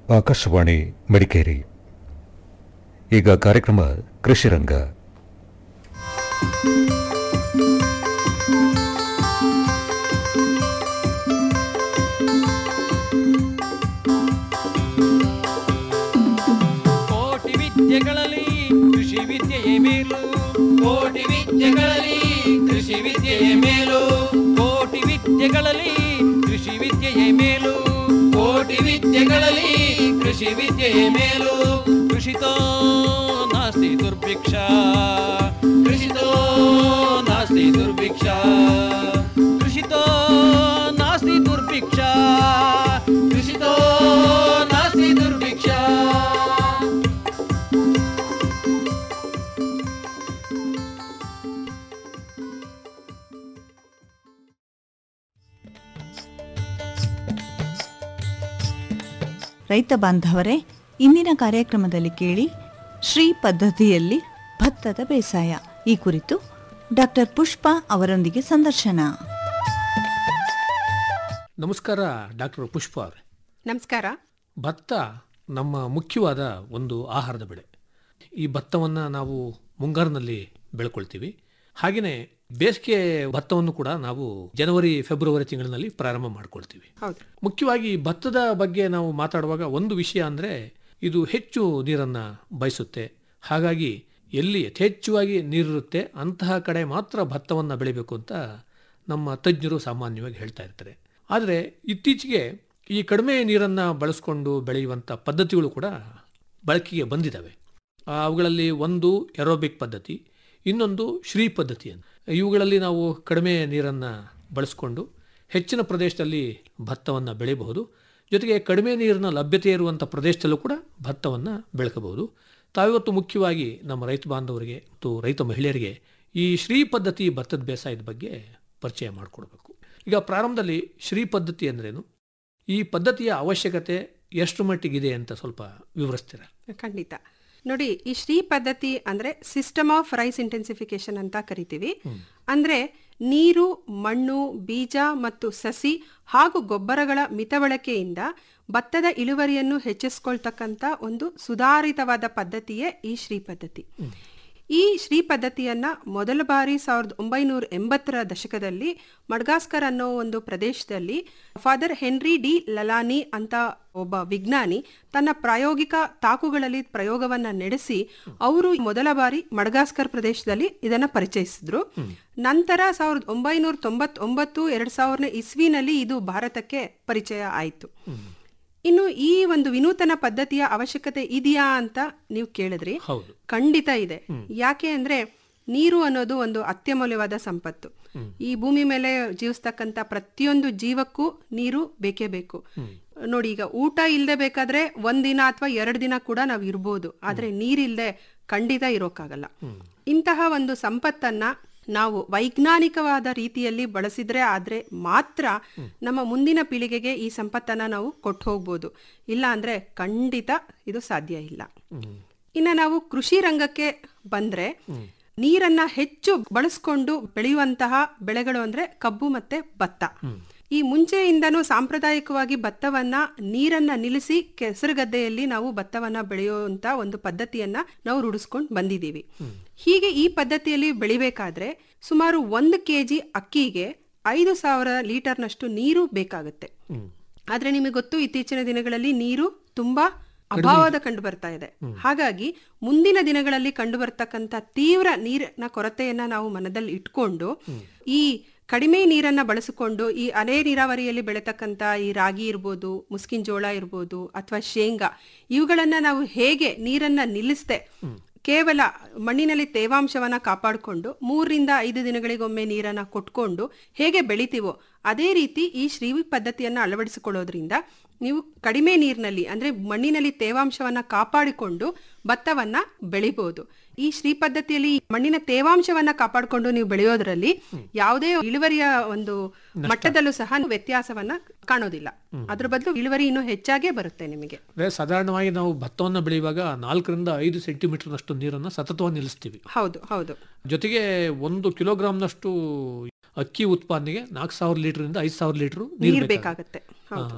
ಆಕಾಶವಾಣಿ ಮಡಿಕೇರಿ ಈಗ ಕಾರ್ಯಕ್ರಮ ಕೃಷಿರಂಗ ಕೋಟಿ ವಿದ್ಯೆಗಳಲ್ಲಿ ಕೃಷಿ ವಿದ್ಯೆಯೇ ಮೇಲು ಕೋಟಿ ವಿದ್ಯೆಗಳಲ್ಲಿ ಕೃಷಿ ವಿದ್ಯೆಯೇ ಮೇಲು ಕೋಟಿ ವಿದ್ಯೆಗಳಲ್ಲಿ ಕೃಷಿ ವಿದ್ಯೆಯೇ ಮೇಲು ಕೋಟಿ ವಿದ್ಯೆಗಳಲ್ಲಿ ಕೃಷಿ ವಿದ್ಯೆಯೇ ಮೇಲು ಕೃಷಿತೋ ನಾಸ್ತಿ ದುರ್ಭಿಕ್ಷ ಕೃಷಿತೋ ನಾಸ್ತಿ ದುರ್ಭಿಕ್ಷ ಕೃಷಿತೋ ನಾಸ್ತಿ ದುರ್ಭಿಕ್ಷ ಕೃಷಿತೋ ನಾಸ್ತಿ ದುರ್ಭಿಕ್ಷ ರೈತ ಬಾಂಧವರೇ ಇಂದಿನ ಕಾರ್ಯಕ್ರಮದಲ್ಲಿ ಕೇಳಿ ಶ್ರೀ ಪದ್ಧತಿಯಲ್ಲಿ ಭತ್ತದ ಬೇಸಾಯ ಈ ಕುರಿತು ಡಾಕ್ಟರ್ ಪುಷ್ಪ ಅವರೊಂದಿಗೆ ಸಂದರ್ಶನ ನಮಸ್ಕಾರ ಡಾಕ್ಟರ್ ಪುಷ್ಪ ಅವರೇ ನಮಸ್ಕಾರ ಭತ್ತ ನಮ್ಮ ಮುಖ್ಯವಾದ ಒಂದು ಆಹಾರದ ಬೆಳೆ ಈ ಭತ್ತವನ್ನು ನಾವು ಮುಂಗಾರಿನಲ್ಲಿ ಬೆಳ್ಕೊಳ್ತೀವಿ ಹಾಗೆಯೇ ಬೇಸಿಗೆ ಭತ್ತವನ್ನು ಕೂಡ ನಾವು ಜನವರಿ ಫೆಬ್ರವರಿ ತಿಂಗಳಿನಲ್ಲಿ ಪ್ರಾರಂಭ ಮಾಡ್ಕೊಳ್ತೀವಿ ಹೌದು ಮುಖ್ಯವಾಗಿ ಈ ಭತ್ತದ ಬಗ್ಗೆ ನಾವು ಮಾತಾಡುವಾಗ ಒಂದು ವಿಷಯ ಅಂದರೆ ಇದು ಹೆಚ್ಚು ನೀರನ್ನು ಬಯಸುತ್ತೆ ಹಾಗಾಗಿ ಎಲ್ಲಿ ಯಥೇಚ್ಛವಾಗಿ ನೀರಿರುತ್ತೆ ಅಂತಹ ಕಡೆ ಮಾತ್ರ ಭತ್ತವನ್ನು ಬೆಳಿಬೇಕು ಅಂತ ನಮ್ಮ ತಜ್ಞರು ಸಾಮಾನ್ಯವಾಗಿ ಹೇಳ್ತಾ ಇರ್ತಾರೆ ಆದರೆ ಇತ್ತೀಚೆಗೆ ಈ ಕಡಿಮೆ ನೀರನ್ನು ಬಳಸ್ಕೊಂಡು ಬೆಳೆಯುವಂಥ ಪದ್ಧತಿಗಳು ಕೂಡ ಬಳಕೆಗೆ ಬಂದಿದ್ದಾವೆ ಆ, ಅವುಗಳಲ್ಲಿ ಒಂದು ಎರೋಬಿಕ್ ಪದ್ಧತಿ ಇನ್ನೊಂದು ಶ್ರೀ ಪದ್ಧತಿ ಅಂತ ಇವುಗಳಲ್ಲಿ ನಾವು ಕಡಿಮೆ ನೀರನ್ನು ಬಳಸ್ಕೊಂಡು ಹೆಚ್ಚಿನ ಪ್ರದೇಶದಲ್ಲಿ ಭತ್ತವನ್ನು ಬೆಳೆಯಬಹುದು ಜೊತೆಗೆ ಕಡಿಮೆ ನೀರಿನ ಲಭ್ಯತೆ ಇರುವಂಥ ಪ್ರದೇಶದಲ್ಲೂ ಕೂಡ ಭತ್ತವನ್ನು ಬೆಳಕಬಹುದು ತಾವಿವತ್ತು ಮುಖ್ಯವಾಗಿ ನಮ್ಮ ರೈತ ಬಾಂಧವರಿಗೆ ಮತ್ತು ರೈತ ಮಹಿಳೆಯರಿಗೆ ಈ ಶ್ರೀ ಪದ್ಧತಿ ಭತ್ತದ ಬೇಸಾಯದ ಬಗ್ಗೆ ಪರಿಚಯ ಮಾಡಿಕೊಡ್ಬೇಕು ಈಗ ಪ್ರಾರಂಭದಲ್ಲಿ ಶ್ರೀ ಪದ್ಧತಿ ಅಂದ್ರೇನು ಈ ಪದ್ಧತಿಯ ಅವಶ್ಯಕತೆ ಎಷ್ಟು ಮಟ್ಟಿಗಿದೆ ಅಂತ ಸ್ವಲ್ಪ ವಿವರಿಸ್ತೀರಾ ಖಂಡಿತ ನೋಡಿ ಈ ಶ್ರೀ ಪದ್ಧತಿ ಅಂದ್ರೆ ಸಿಸ್ಟಮ್ ಆಫ್ ರೈಸ್ ಇಂಟೆನ್ಸಿಫಿಕೇಶನ್ ಅಂತ ಕರಿತೀವಿ ಅಂದ್ರೆ ನೀರು ಮಣ್ಣು ಬೀಜ ಮತ್ತು ಸಸಿ ಹಾಗೂ ಗೊಬ್ಬರಗಳ ಮಿತಬಳಕೆಯಿಂದ ಭತ್ತದ ಇಳುವರಿಯನ್ನು ಹೆಚ್ಚಿಸ್ಕೊಳ್ತಕ್ಕಂಥ ಒಂದು ಸುಧಾರಿತವಾದ ಪದ್ಧತಿಯೇ ಈ ಶ್ರೀ ಪದ್ಧತಿ ಈ ಶ್ರೀ ಪದ್ಧತಿಯನ್ನ ಮೊದಲ ಬಾರಿ ಸಾವಿರದ ಒಂಬೈನೂರ ಎಂಬತ್ತರ ದಶಕದಲ್ಲಿ ಮಡ್ಗಾಸ್ಕರ್ ಅನ್ನೋ ಒಂದು ಪ್ರದೇಶದಲ್ಲಿ ಫಾದರ್ ಹೆನ್ರಿ ಡಿ ಲಲಾನಿ ಅಂತ ಒಬ್ಬ ವಿಜ್ಞಾನಿ ತನ್ನ ಪ್ರಾಯೋಗಿಕ ತಾಕುಗಳಲ್ಲಿ ಪ್ರಯೋಗವನ್ನ ನಡೆಸಿ ಅವರು ಮೊದಲ ಬಾರಿ ಮಡ್ಗಾಸ್ಕರ್ ಪ್ರದೇಶದಲ್ಲಿ ಇದನ್ನ ಪರಿಚಯಿಸಿದ್ರು ನಂತರ ಸಾವಿರದ ಒಂಬೈನೂರ ತೊಂಬತ್ತೊಂಬತ್ತು ಎರಡ್ ಸಾವಿರನೇ ಇಸ್ವಿನಲ್ಲಿ ಇದು ಭಾರತಕ್ಕೆ ಪರಿಚಯ ಆಯಿತು ಇನ್ನು ಈ ಒಂದು ವಿನೂತನ ಪದ್ಧತಿಯ ಅವಶ್ಯಕತೆ ಇದೆಯಾ ಅಂತ ನೀವು ಕೇಳಿದ್ರಿ ಹೌದು ಖಂಡಿತ ಇದೆ ಯಾಕೆ ಅಂದ್ರೆ ನೀರು ಅನ್ನೋದು ಒಂದು ಅತ್ಯಮೂಲ್ಯವಾದ ಸಂಪತ್ತು ಈ ಭೂಮಿ ಮೇಲೆ ಜೀವಿಸ್ತಕ್ಕಂತ ಪ್ರತಿಯೊಂದು ಜೀವಕ್ಕೂ ನೀರು ಬೇಕೇ ಬೇಕು ನೋಡಿ ಈಗ ಊಟ ಇಲ್ಲದೆ ಬೇಕಾದ್ರೆ ಒಂದಿನ ಅಥವಾ ಎರಡು ದಿನ ಕೂಡ ನಾವು ಇರ್ಬೋದು ಆದ್ರೆ ನೀರಿಲ್ದೆ ಖಂಡಿತ ಇರೋಕ್ಕಾಗಲ್ಲ ಇಂತಹ ಒಂದು ಸಂಪತ್ತನ್ನ ನಾವು ವೈಜ್ಞಾನಿಕವಾದ ರೀತಿಯಲ್ಲಿ ಬಳಸಿದ್ರೆ ಆದ್ರೆ ಮಾತ್ರ ನಮ್ಮ ಮುಂದಿನ ಪೀಳಿಗೆಗೆ ಈ ಸಂಪತ್ತನ್ನ ನಾವು ಕೊಟ್ಟು ಹೋಗ್ಬೋದು ಇಲ್ಲ ಅಂದ್ರೆ ಖಂಡಿತ ಇದು ಸಾಧ್ಯ ಇಲ್ಲ ಇನ್ನ ನಾವು ಕೃಷಿ ರಂಗಕ್ಕೆ ಬಂದ್ರೆ ನೀರನ್ನ ಹೆಚ್ಚು ಬಳಸ್ಕೊಂಡು ಬೆಳೆಯುವಂತಹ ಬೆಳೆಗಳು ಅಂದ್ರೆ ಕಬ್ಬು ಮತ್ತೆ ಭತ್ತ ಈ ಮುಂಚೆಯಿಂದನೂ ಸಾಂಪ್ರದಾಯಿಕವಾಗಿ ಭತ್ತವನ್ನ ನೀರನ್ನ ನಿಲ್ಲಿಸಿ ಕೆಸರುಗದ್ದೆಯಲ್ಲಿ ನಾವು ಭತ್ತವನ್ನ ಬೆಳೆಯುವಂತ ಒಂದು ಪದ್ಧತಿಯನ್ನ ನಾವು ರೂಢಿಸ್ಕೊಂಡು ಬಂದಿದ್ದೀವಿ ಹೀಗೆ ಈ ಪದ್ಧತಿಯಲ್ಲಿ ಬೆಳಿಬೇಕಾದ್ರೆ ಸುಮಾರು ಒಂದು ಕೆಜಿ ಅಕ್ಕಿಗೆ ಐದು ಸಾವಿರ ಲೀಟರ್ನಷ್ಟು ನೀರು ಬೇಕಾಗುತ್ತೆ ಆದ್ರೆ ನಿಮಗೆ ಗೊತ್ತು ಇತ್ತೀಚಿನ ದಿನಗಳಲ್ಲಿ ನೀರು ತುಂಬಾ ಅಭಾವದ ಕಂಡು ಬರ್ತಾ ಇದೆ ಹಾಗಾಗಿ ಮುಂದಿನ ದಿನಗಳಲ್ಲಿ ಕಂಡು ಬರ್ತಕ್ಕಂಥ ತೀವ್ರ ನೀರಿನ ಕೊರತೆಯನ್ನ ನಾವು ಮನದಲ್ಲಿ ಇಟ್ಕೊಂಡು ಈ ಕಡಿಮೆ ನೀರನ್ನ ಬಳಸಿಕೊಂಡು ಈ ಅಲೆ ನೀರಾವರಿಯಲ್ಲಿ ಬೆಳೆತಕ್ಕಂತ ಈ ರಾಗಿ ಇರ್ಬೋದು ಮುಸ್ಕಿನ್ ಜೋಳ ಇರ್ಬೋದು ಅಥವಾ ಶೇಂಗಾ ಇವುಗಳನ್ನ ನಾವು ಹೇಗೆ ನೀರನ್ನ ನಿಲ್ಲಿಸದೆ ಕೇವಲ ಮಣ್ಣಿನಲ್ಲಿ ತೇವಾಂಶವನ್ನ ಕಾಪಾಡಿಕೊಂಡು ಮೂರರಿಂದ ಐದು ದಿನಗಳಿಗೊಮ್ಮೆ ನೀರನ್ನ ಕೊಟ್ಕೊಂಡು ಹೇಗೆ ಬೆಳಿತೀವೋ ಅದೇ ರೀತಿ ಈ ಶ್ರೀ ಪದ್ಧತಿಯನ್ನ ಅಳವಡಿಸಿಕೊಳ್ಳೋದ್ರಿಂದ ನೀವು ಕಡಿಮೆ ನೀರಿನಲ್ಲಿ ಅಂದ್ರೆ ಮಣ್ಣಿನಲ್ಲಿ ತೇವಾಂಶವನ್ನ ಕಾಪಾಡಿಕೊಂಡು ಭತ್ತವನ್ನ ಬೆಳಿಬಹುದು ಈ ಶ್ರೀ ಪದ್ಧತಿಯಲ್ಲಿ ಮಣ್ಣಿನ ತೇವಾಂಶವನ್ನ ಕಾಪಾಡಿಕೊಂಡು ನೀವು ಬೆಳೆಯೋದ್ರಲ್ಲಿ ಯಾವುದೇ ಇಳುವರಿಯ ಒಂದು ಮಟ್ಟದಲ್ಲೂ ಸಹ ವ್ಯತ್ಯಾಸವನ್ನ ಕಾಣೋದಿಲ್ಲ ಅದ್ರ ಬದಲು ಇಳುವರಿ ಇನ್ನೂ ಹೆಚ್ಚಾಗೇ ಬರುತ್ತೆ ನಿಮಗೆ ಅಂದರೆ ಸಾಧಾರಣವಾಗಿ ನಾವು ಭತ್ತವನ್ನು ಬೆಳೆಯುವಾಗ ನಾಲ್ಕರಿಂದ ಐದು ಸೆಂಟಿಮೀಟರ್ನಷ್ಟು ನೀರನ್ನು ಸತತವಾಗಿ ನಿಲ್ಲಿಸ್ತೀವಿ ಹೌದು ಹೌದು ಜೊತೆಗೆ ಒಂದು ಕಿಲೋಗ್ರಾಮ್ನಷ್ಟು ಅಕ್ಕಿ ಉತ್ಪಾದನೆಗೆ ನಾಲ್ಕು ಸಾವಿರ ಲೀಟರಿಂದ ಐದು ಸಾವಿರ ಲೀಟರ್ ನೀರ್ ಬೇಕಾಗತ್ತೆ ಹೌದು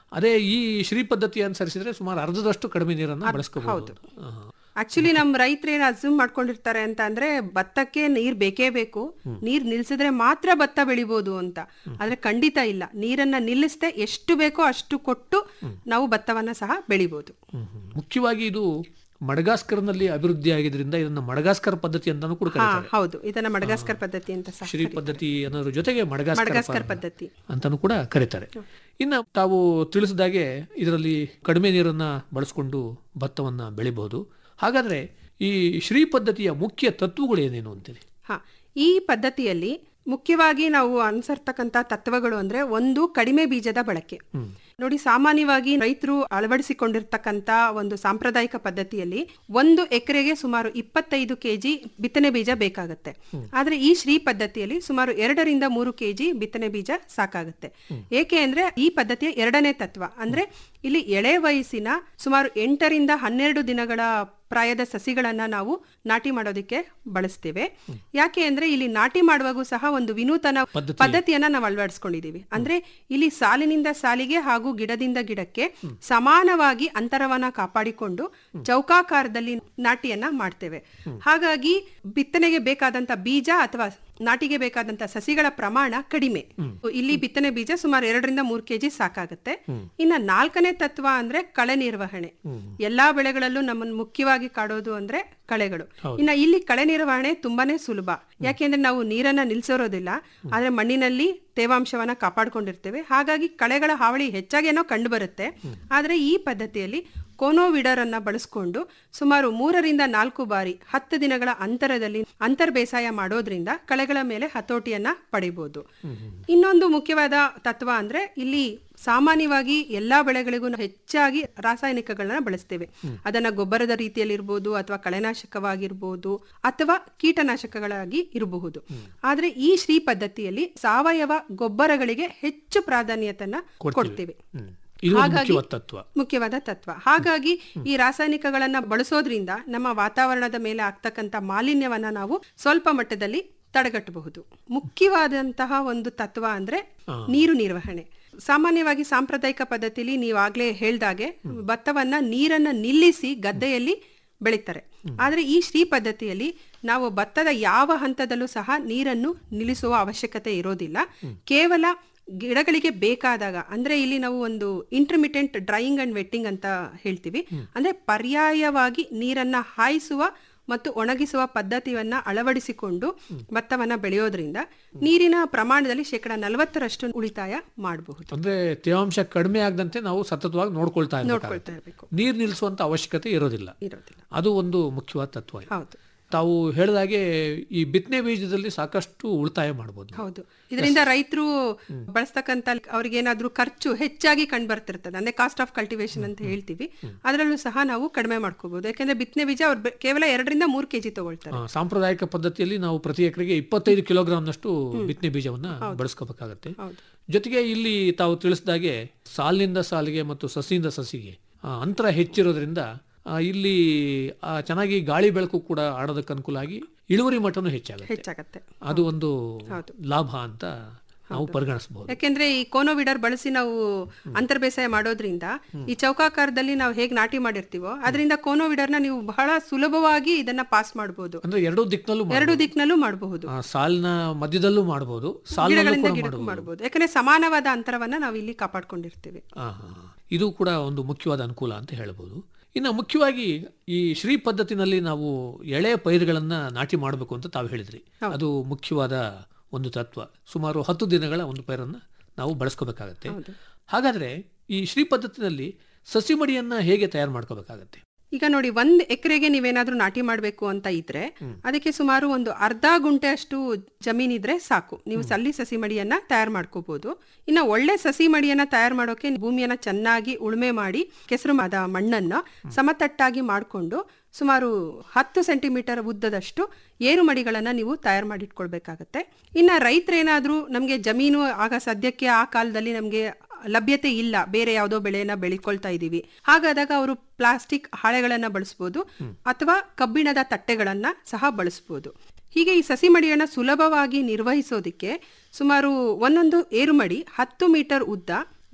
ಅದೇ ಈ ಶ್ರೀ ಪದ್ಧತಿ ಅನುಸರಿಸಿದ್ರೆ ಸುಮಾರು ಅರ್ಧದಷ್ಟು ಕಡಿಮೆ ನೀರನ್ನು ಬಳಸ್ಕೋಬಹುದು ಆಕ್ಚುಲಿ ನಮ್ ರೈತರು ಏನ್ ಅಸ್ಯೂಮ್ ಮಾಡ್ಕೊಂಡಿರ್ತಾರೆ ಅಂತ ಅಂದ್ರೆ ಭತ್ತಕ್ಕೆ ನೀರ್ ಬೇಕೇ ಬೇಕು ನೀರ್ ನಿಲ್ಸಿದ್ರೆ ಮಾತ್ರ ಭತ್ತ ಬೆಳಿಬೋದು ಅಂತ ಆದ್ರೆ ಖಂಡಿತ ಇಲ್ಲ ನೀರನ್ನ ನಿಲ್ಲಿಸದೆ ಎಷ್ಟು ಬೇಕೋ ಅಷ್ಟು ಕೊಟ್ಟು ನಾವು ಭತ್ತವನ್ನ ಸಹ ಬೆಳಿಬೋದು ಮುಖ್ಯವಾಗಿ ಇದು ಮಡಗಾಸ್ಕರ್ನಲ್ಲಿ ಅಭಿವೃದ್ಧಿ ಆಗಿದ್ರಿಂದ ಇದನ್ನ ಮಡಗಾಸ್ಕರ್ ಪದ್ಧತಿ ಅಂತಾನೂ ಕೂಡ ಹಾ ಕರೀತಾರೆ ಹೌದು ಇದನ್ನ ಮಡಗಾಸ್ಕರ್ ಪದ್ಧತಿ ಅಂತ ಸಹ ಶ್ರೀ ಪದ್ಧತಿ ಅನ್ನೋದ್ರ ಜೊತೆಗೆ ಮಡಗಾಸ್ಕರ್ ಮಡಗಾಸ್ಕರ್ ಪ- ಪದ್ಧತಿ ಅಂತಾನೂ ಕೂಡ ಕರೀತಾರೆ ಇನ್ನು ತಾವು ತಿಳಿಸಿದಾಗೆ ಇದರಲ್ಲಿ ಕಡಿಮೆ ನೀರನ್ನ ಬಳಸ್ಕೊಂಡು ಭತ್ತವನ್ನ ಬೆಳಿಬಹುದು ಹಾಗಾದ್ರೆ ಈ ಶ್ರೀ ಪದ್ಧತಿಯ ಮುಖ್ಯ ತತ್ವಗಳು ಏನೇನು ಅಂತೀರಿ ಹಾ ಈ ಪದ್ಧತಿಯಲ್ಲಿ ಮುಖ್ಯವಾಗಿ ನಾವು ಅನುಸರ್ತಕ್ಕಂತ ತತ್ವಗಳು ಅಂದ್ರೆ ಒಂದು ಕಡಿಮೆ ಬೀಜದ ಬಳಕೆ ನೋಡಿ ಸಾಮಾನ್ಯವಾಗಿ ರೈತರು ಅಳವಡಿಸಿಕೊಂಡಿರ್ತಕ್ಕಂತ ಒಂದು ಸಾಂಪ್ರದಾಯಿಕ ಪದ್ಧತಿಯಲ್ಲಿ ಒಂದು ಎಕರೆಗೆ ಸುಮಾರು ಇಪ್ಪತ್ತೈದು ಕೆಜಿ ಬಿತ್ತನೆ ಬೀಜ ಬೇಕಾಗತ್ತೆ ಆದ್ರೆ ಈ ಶ್ರೀ ಪದ್ಧತಿಯಲ್ಲಿ ಸುಮಾರು ಎರಡರಿಂದ ಮೂರು ಕೆಜಿ ಬಿತ್ತನೆ ಬೀಜ ಸಾಕಾಗುತ್ತೆ ಏಕೆ ಅಂದ್ರೆ ಈ ಪದ್ಧತಿಯ ಎರಡನೇ ತತ್ವ ಅಂದ್ರೆ ಇಲ್ಲಿ ಎಳೆ ವಯಸ್ಸಿನ ಸುಮಾರು ಎಂಟರಿಂದ ಹನ್ನೆರಡು ದಿನಗಳ ಪ್ರಾಯದ ಸಸಿಗಳನ್ನ ನಾವು ನಾಟಿ ಮಾಡೋದಕ್ಕೆ ಬಳಸ್ತೇವೆ ಯಾಕೆ ಅಂದ್ರೆ ಇಲ್ಲಿ ನಾಟಿ ಮಾಡುವಾಗೂ ಸಹ ಒಂದು ವಿನೂತನ ಪದ್ಧತಿಯನ್ನ ನಾವು ಅಳವಡಿಸ್ಕೊಂಡಿದೀವಿ ಅಂದ್ರೆ ಇಲ್ಲಿ ಸಾಲಿನಿಂದ ಸಾಲಿಗೆ ಹಾಗೂ ಗಿಡದಿಂದ ಗಿಡಕ್ಕೆ ಸಮಾನವಾಗಿ ಅಂತರವನ್ನ ಕಾಪಾಡಿಕೊಂಡು ಚೌಕಾಕಾರದಲ್ಲಿ ನಾಟಿಯನ್ನ ಮಾಡ್ತೇವೆ ಹಾಗಾಗಿ ಬಿತ್ತನೆಗೆ ಬೇಕಾದಂತ ಬೀಜ ಅಥವಾ ನಾಟಿಗೆ ಬೇಕಾದಂತ ಸಸಿಗಳ ಪ್ರಮಾಣ ಕಡಿಮೆ ಇಲ್ಲಿ ಬಿತ್ತನೆ ಬೀಜ ಸುಮಾರು ಎರಡರಿಂದ ಮೂರು ಕೆಜಿ ಸಾಕಾಗುತ್ತೆ ಇನ್ನ ನಾಲ್ಕನೇ ತತ್ವ ಅಂದ್ರೆ ಕಳೆ ನಿರ್ವಹಣೆ ಎಲ್ಲಾ ಬೆಳೆಗಳಲ್ಲೂ ನಮ್ಮನ್ನು ಮುಖ್ಯವಾಗಿ ಕಾಡೋದು ಅಂದ್ರೆ ಕಳೆಗಳು ಇನ್ನ ಇಲ್ಲಿ ಕಳೆ ನಿರ್ವಹಣೆ ತುಂಬಾನೇ ಸುಲಭ ಯಾಕೆಂದ್ರೆ ನಾವು ನೀರನ್ನ ನಿಲ್ಸಿರೋದಿಲ್ಲ ಆದ್ರೆ ಮಣ್ಣಿನಲ್ಲಿ ತೇವಾಂಶವನ್ನ ಕಾಪಾಡ್ಕೊಂಡಿರ್ತೇವೆ ಹಾಗಾಗಿ ಕಳೆಗಳ ಹಾವಳಿ ಹೆಚ್ಚಾಗಿ ಏನೋ ಕಂಡು ಬರುತ್ತೆ ಆದ್ರೆ ಈ ಪದ್ಧತಿಯಲ್ಲಿ ಕೋನೋವಿಡರ್ ಅನ್ನ ಬಳಸ್ಕೊಂಡು ಸುಮಾರು ಮೂರರಿಂದ ನಾಲ್ಕು ಬಾರಿ ಹತ್ತು ದಿನಗಳ ಅಂತರದಲ್ಲಿ ಅಂತರ್ ಬೇಸಾಯ ಮಾಡೋದ್ರಿಂದ ಕಳೆಗಳ ಮೇಲೆ ಹತೋಟಿಯನ್ನ ಪಡಿಬಹುದು ಇನ್ನೊಂದು ಮುಖ್ಯವಾದ ತತ್ವ ಅಂದ್ರೆ ಇಲ್ಲಿ ಸಾಮಾನ್ಯವಾಗಿ ಎಲ್ಲಾ ಬೆಳೆಗಳಿಗೂ ನಾವು ಹೆಚ್ಚಾಗಿ ರಾಸಾಯನಿಕಗಳನ್ನ ಬಳಸ್ತೇವೆ ಅದನ್ನ ಗೊಬ್ಬರದ ರೀತಿಯಲ್ಲಿರ್ಬೋದು ಅಥವಾ ಕಳೆನಾಶಕವಾಗಿರ್ಬೋದು ಅಥವಾ ಕೀಟನಾಶಕಗಳಾಗಿ ಇರಬಹುದು ಆದ್ರೆ ಈ ಶ್ರೀ ಪದ್ಧತಿಯಲ್ಲಿ ಸಾವಯವ ಗೊಬ್ಬರಗಳಿಗೆ ಹೆಚ್ಚು ಪ್ರಾಧಾನ್ಯತೆಯನ್ನ ಕೊಡ್ತೇವೆ ಇದು ಒಂದು ಹಾಗಾಗಿ ಮುಖ್ಯವಾದ ತತ್ವ ಮುಖ್ಯವಾದ ತತ್ವ ಹಾಗಾಗಿ ಈ ರಾಸಾಯನಿಕಗಳನ್ನ ಬಳಸೋದ್ರಿಂದ ನಮ್ಮ ವಾತಾವರಣದ ಮೇಲೆ ಆಗ್ತಕ್ಕಂತ ಮಾಲಿನ್ಯವನ್ನ ನಾವು ಸ್ವಲ್ಪ ಮಟ್ಟದಲ್ಲಿ ತಡೆಗಟ್ಟಬಹುದು ಮುಖ್ಯವಾದಂತಹ ಒಂದು ತತ್ವ ಅಂದ್ರೆ ನೀರು ನಿರ್ವಹಣೆ ಸಾಮಾನ್ಯವಾಗಿ ಸಾಂಪ್ರದಾಯಿಕ ಪದ್ಧತಿಲಿ ನೀವಾಗ್ಲೇ ಹೇಳ್ದಾಗೆ ಭತ್ತವನ್ನ ನೀರನ್ನ ನಿಲ್ಲಿಸಿ ಗದ್ದೆಯಲ್ಲಿ ಬೆಳೀತಾರೆ ಆದ್ರೆ ಈ ಶ್ರೀ ಪದ್ಧತಿಯಲ್ಲಿ ನಾವು ಭತ್ತದ ಯಾವ ಹಂತದಲ್ಲೂ ಸಹ ನೀರನ್ನು ನಿಲ್ಲಿಸುವ ಅವಶ್ಯಕತೆ ಇರೋದಿಲ್ಲ ಕೇವಲ ಗಿಡಗಳಿಗೆ ಬೇಕಾದಾಗ ಅಂದ್ರೆ ಇಲ್ಲಿ ನಾವು ಒಂದು ಇಂಟರ್ಮಿಟೆಂಟ್ ಡ್ರೈಯಿಂಗ್ ಅಂಡ್ ವೆಟ್ಟಿಂಗ್ ಅಂತ ಹೇಳ್ತೀವಿ ಅಂದ್ರೆ ಪರ್ಯಾಯವಾಗಿ ನೀರನ್ನ ಹಾಯಿಸುವ ಮತ್ತು ಒಣಗಿಸುವ ಪದ್ಧತಿಯನ್ನ ಅಳವಡಿಸಿಕೊಂಡು ಭತ್ತವನ್ನ ಬೆಳೆಯೋದ್ರಿಂದ ನೀರಿನ ಪ್ರಮಾಣದಲ್ಲಿ ಶೇಕಡ ನಲವತ್ತರಷ್ಟು ಉಳಿತಾಯ ಮಾಡಬಹುದು ಅಂದ್ರೆ ತೇವಾಂಶ ಕಡಿಮೆ ಆಗದಂತೆ ನಾವು ಸತತವಾಗಿ ನೋಡ್ಕೊಳ್ತಾ ನೋಡ್ಕೊಳ್ತಾ ಇರ್ಬೇಕಾಗುತ್ತೆ ಇರಬೇಕು ನೀರು ನಿಲ್ಲಿಸುವಂತ ಅವಶ್ಯಕತೆ ಇರೋದಿಲ್ಲ ಇರೋದಿಲ್ಲ ಅದು ಒಂದು ಮುಖ್ಯವಾದ ತತ್ವ ಇದು. ಹೌದು ತಾವು ಹೇಳಿದಾಗೆ ಈ ಬಿತ್ತನೆ ಬೀಜದಲ್ಲಿ ಸಾಕಷ್ಟು ಉಳಿತಾಯ ಮಾಡಬಹುದು ಹೌದು ಇದರಿಂದ ರೈತರು ಬಳಸ್ತಕ್ಕಂತ ಅವ್ರಿಗೇನಾದ್ರೂ ಖರ್ಚು ಹೆಚ್ಚಾಗಿ ಕಂಡು ಬರ್ತಿರ್ತದೆ ಅಂದ್ರೆ ಕಾಸ್ಟ್ ಆಫ್ ಕಲ್ಟಿವೇಶನ್ ಅಂತ ಹೇಳ್ತೀವಿ ಅದರಲ್ಲೂ ಸಹ ನಾವು ಕಡಿಮೆ ಮಾಡ್ಕೋಬಹುದು ಯಾಕಂದ್ರೆ ಬಿತ್ತನೆ ಬೀಜ ಅವ್ರು ಬೆ- ಕೇವಲ ಎರಡರಿಂದ ಮೂರು ಕೆಜಿ ತಗೊಳ್ತಾರೆ ಆ, ಸಾಂಪ್ರದಾಯಿಕ ಪದ್ಧತಿಯಲ್ಲಿ ನಾವು ಪ್ರತಿ ಎಕರೆಗೆ ಇಪ್ಪತ್ತೈದು ಕಿಲೋಗ್ರಾಂನಷ್ಟು ಬಿತ್ತನೆ ಬೀಜವನ್ನ ಬಳಸ್ಕೋಬೇಕಾಗತ್ತೆ ಹೌದು. ಜೊತೆಗೆ ಇಲ್ಲಿ ತಾವು ತಿಳಿಸಿದಾಗೆ ಸಾಲಿನಿಂದ ಸಾಲಿಗೆ ಮತ್ತು ಸಸಿಯಿಂದ ಸಸಿಗೆ ಆ, ಅಂತರ ಹೆಚ್ಚಿರೋದ್ರಿಂದ ಆ, ಇಲ್ಲಿ ಆ, ಚೆನ್ನಾಗಿ ಗಾಳಿ ಬೆಳಕು ಕೂಡ ಆಡೋದಕ್ಕೆ ಅನುಕೂಲ ಆಗಿ ಇಳುವರಿ ಮಟ್ಟನೂ ಹೆಚ್ಚಾಗುತ್ತೆ ಹೆಚ್ಚಾಗತ್ತೆ ಅದು ಒಂದು ಲಾಭ ಅಂತ ನಾವು ಪರಿಗಣಿಸಬಹುದು ಯಾಕೆಂದ್ರೆ ಈ ಕೋನೋವಿಡರ್ ಬಳಸಿ ನಾವು ಅಂತರ್ ಬೇಸಾಯ ಮಾಡೋದ್ರಿಂದ ಈ ಚೌಕಾಕಾರದಲ್ಲಿ ನಾವು ಹೇಗ್ ನಾಟಿ ಮಾಡಿರ್ತೀವೋ ಅದರಿಂದ ಕೋನೋವಿಡರ್ನ ನೀವು ಬಹಳ ಸುಲಭವಾಗಿ ಇದನ್ನ ಪಾಸ್ ಮಾಡಬಹುದು ಅಂದ್ರೆ ಎರಡೂ ದಿಕ್ಕಿನಲ್ಲೂ ಎರಡು ದಿಕ್ಕಿನಲ್ಲೂ ಮಾಡಬಹುದು ಆ, ಸಾಲಿನ ಮಧ್ಯದಲ್ಲೂ ಮಾಡಬಹುದು ಸಾಲಿನಲ್ಲೂ ಗಿಡಗಳಿಂದ ಕೂಡ ಗಿಡಕ್ಕೂ ಮಾಡಬಹುದು ಮಾಡಬಹುದು ಯಾಕಂದ್ರೆ ಸಮಾನವಾದ ಅಂತರವನ್ನ ನಾವು ಇಲ್ಲಿ ಕಾಪಾಡ್ಕೊಂಡಿರ್ತೀವಿ ಆ, ಹಾ, ಹಾ. ಇದು ಕೂಡ ಒಂದು ಮುಖ್ಯವಾದ ಅನುಕೂಲ ಅಂತ ಹೇಳ್ಬೋದು ಇನ್ನು ಮುಖ್ಯವಾಗಿ ಈ ಶ್ರೀ ಪದ್ಧತಿನಲ್ಲಿ ನಾವು ಎಳೆ ಪೈರುಗಳನ್ನ ನಾಟಿ ಮಾಡಬೇಕು ಅಂತ ತಾವು ಹೇಳಿದ್ರಿ ಅದು ಮುಖ್ಯವಾದ ಒಂದು ತತ್ವ ಸುಮಾರು ಹತ್ತು ದಿನಗಳ ಒಂದು ಪೈರನ್ನ ನಾವು ಬಳಸ್ಕೋಬೇಕಾಗತ್ತೆ ಹಾಗಾದ್ರೆ ಈ ಶ್ರೀ ಪದ್ಧತಿನಲ್ಲಿ ಸಸಿ ಮಡಿಯನ್ನ ಹೇಗೆ ತಯಾರು ಮಾಡ್ಕೋಬೇಕಾಗತ್ತೆ ಈಗ ನೋಡಿ ಒಂದ್ ಎಕರೆಗೆ ನೀವೇನಾದ್ರೂ ನಾಟಿ ಮಾಡ್ಬೇಕು ಅಂತ ಇದ್ರೆ ಅದಕ್ಕೆ ಸುಮಾರು ಒಂದು ಅರ್ಧ ಗುಂಟೆ ಅಷ್ಟು ಜಮೀನಿದ್ರೆ ಸಾಕು ನೀವು ಸಲ್ಲಿ ಸಸಿ ಮಡಿಯನ್ನ ತಯಾರು ಮಾಡ್ಕೋಬಹುದು ಇನ್ನ ಒಳ್ಳೆ ಸಸಿ ಮಡಿಯನ್ನ ತಯಾರು ಮಾಡೋಕೆ ಭೂಮಿಯನ್ನ ಚೆನ್ನಾಗಿ ಉಳುಮೆ ಮಾಡಿ ಕೆಸರು ಆದ ಮಣ್ಣನ್ನ ಸಮತಟ್ಟಾಗಿ ಮಾಡಿಕೊಂಡು ಸುಮಾರು ಹತ್ತು ಸೆಂಟಿಮೀಟರ್ ಉದ್ದದಷ್ಟು ಏರು ಮಡಿಗಳನ್ನ ನೀವು ತಯಾರು ಮಾಡಿಟ್ಕೊಳ್ಬೇಕಾಗತ್ತೆ ಇನ್ನ ರೈತರೇನಾದ್ರೂ ನಮ್ಗೆ ಜಮೀನು ಆಗ ಸದ್ಯಕ್ಕೆ ಆ ಕಾಲದಲ್ಲಿ ನಮ್ಗೆ ಲಭ್ಯತೆ ಇಲ್ಲ ಬೇರೆ ಯಾವುದೋ ಬೆಳೆಯನ್ನ ಬೆಳಿಕೊಳ್ತಾ ಇದೀವಿ ಹಾಗಾದಾಗ ಅವರು ಪ್ಲಾಸ್ಟಿಕ್ ಹಾಳೆಗಳನ್ನ ಬಳಸ್ಬೋದು ಅಥವಾ ಕಬ್ಬಿಣದ ತಟ್ಟೆಗಳನ್ನ ಸಹ ಬಳಸ್ಬೋದು ಹೀಗೆ ಈ ಸಸಿ ಮಡಿಯನ್ನ ಸುಲಭವಾಗಿ ನಿರ್ವಹಿಸೋದಿಕ್ಕೆ ಸುಮಾರು ಒಂದೊಂದು ಏರುಮಡಿ ಹತ್ತು ಮೀಟರ್ ಉದ್ದ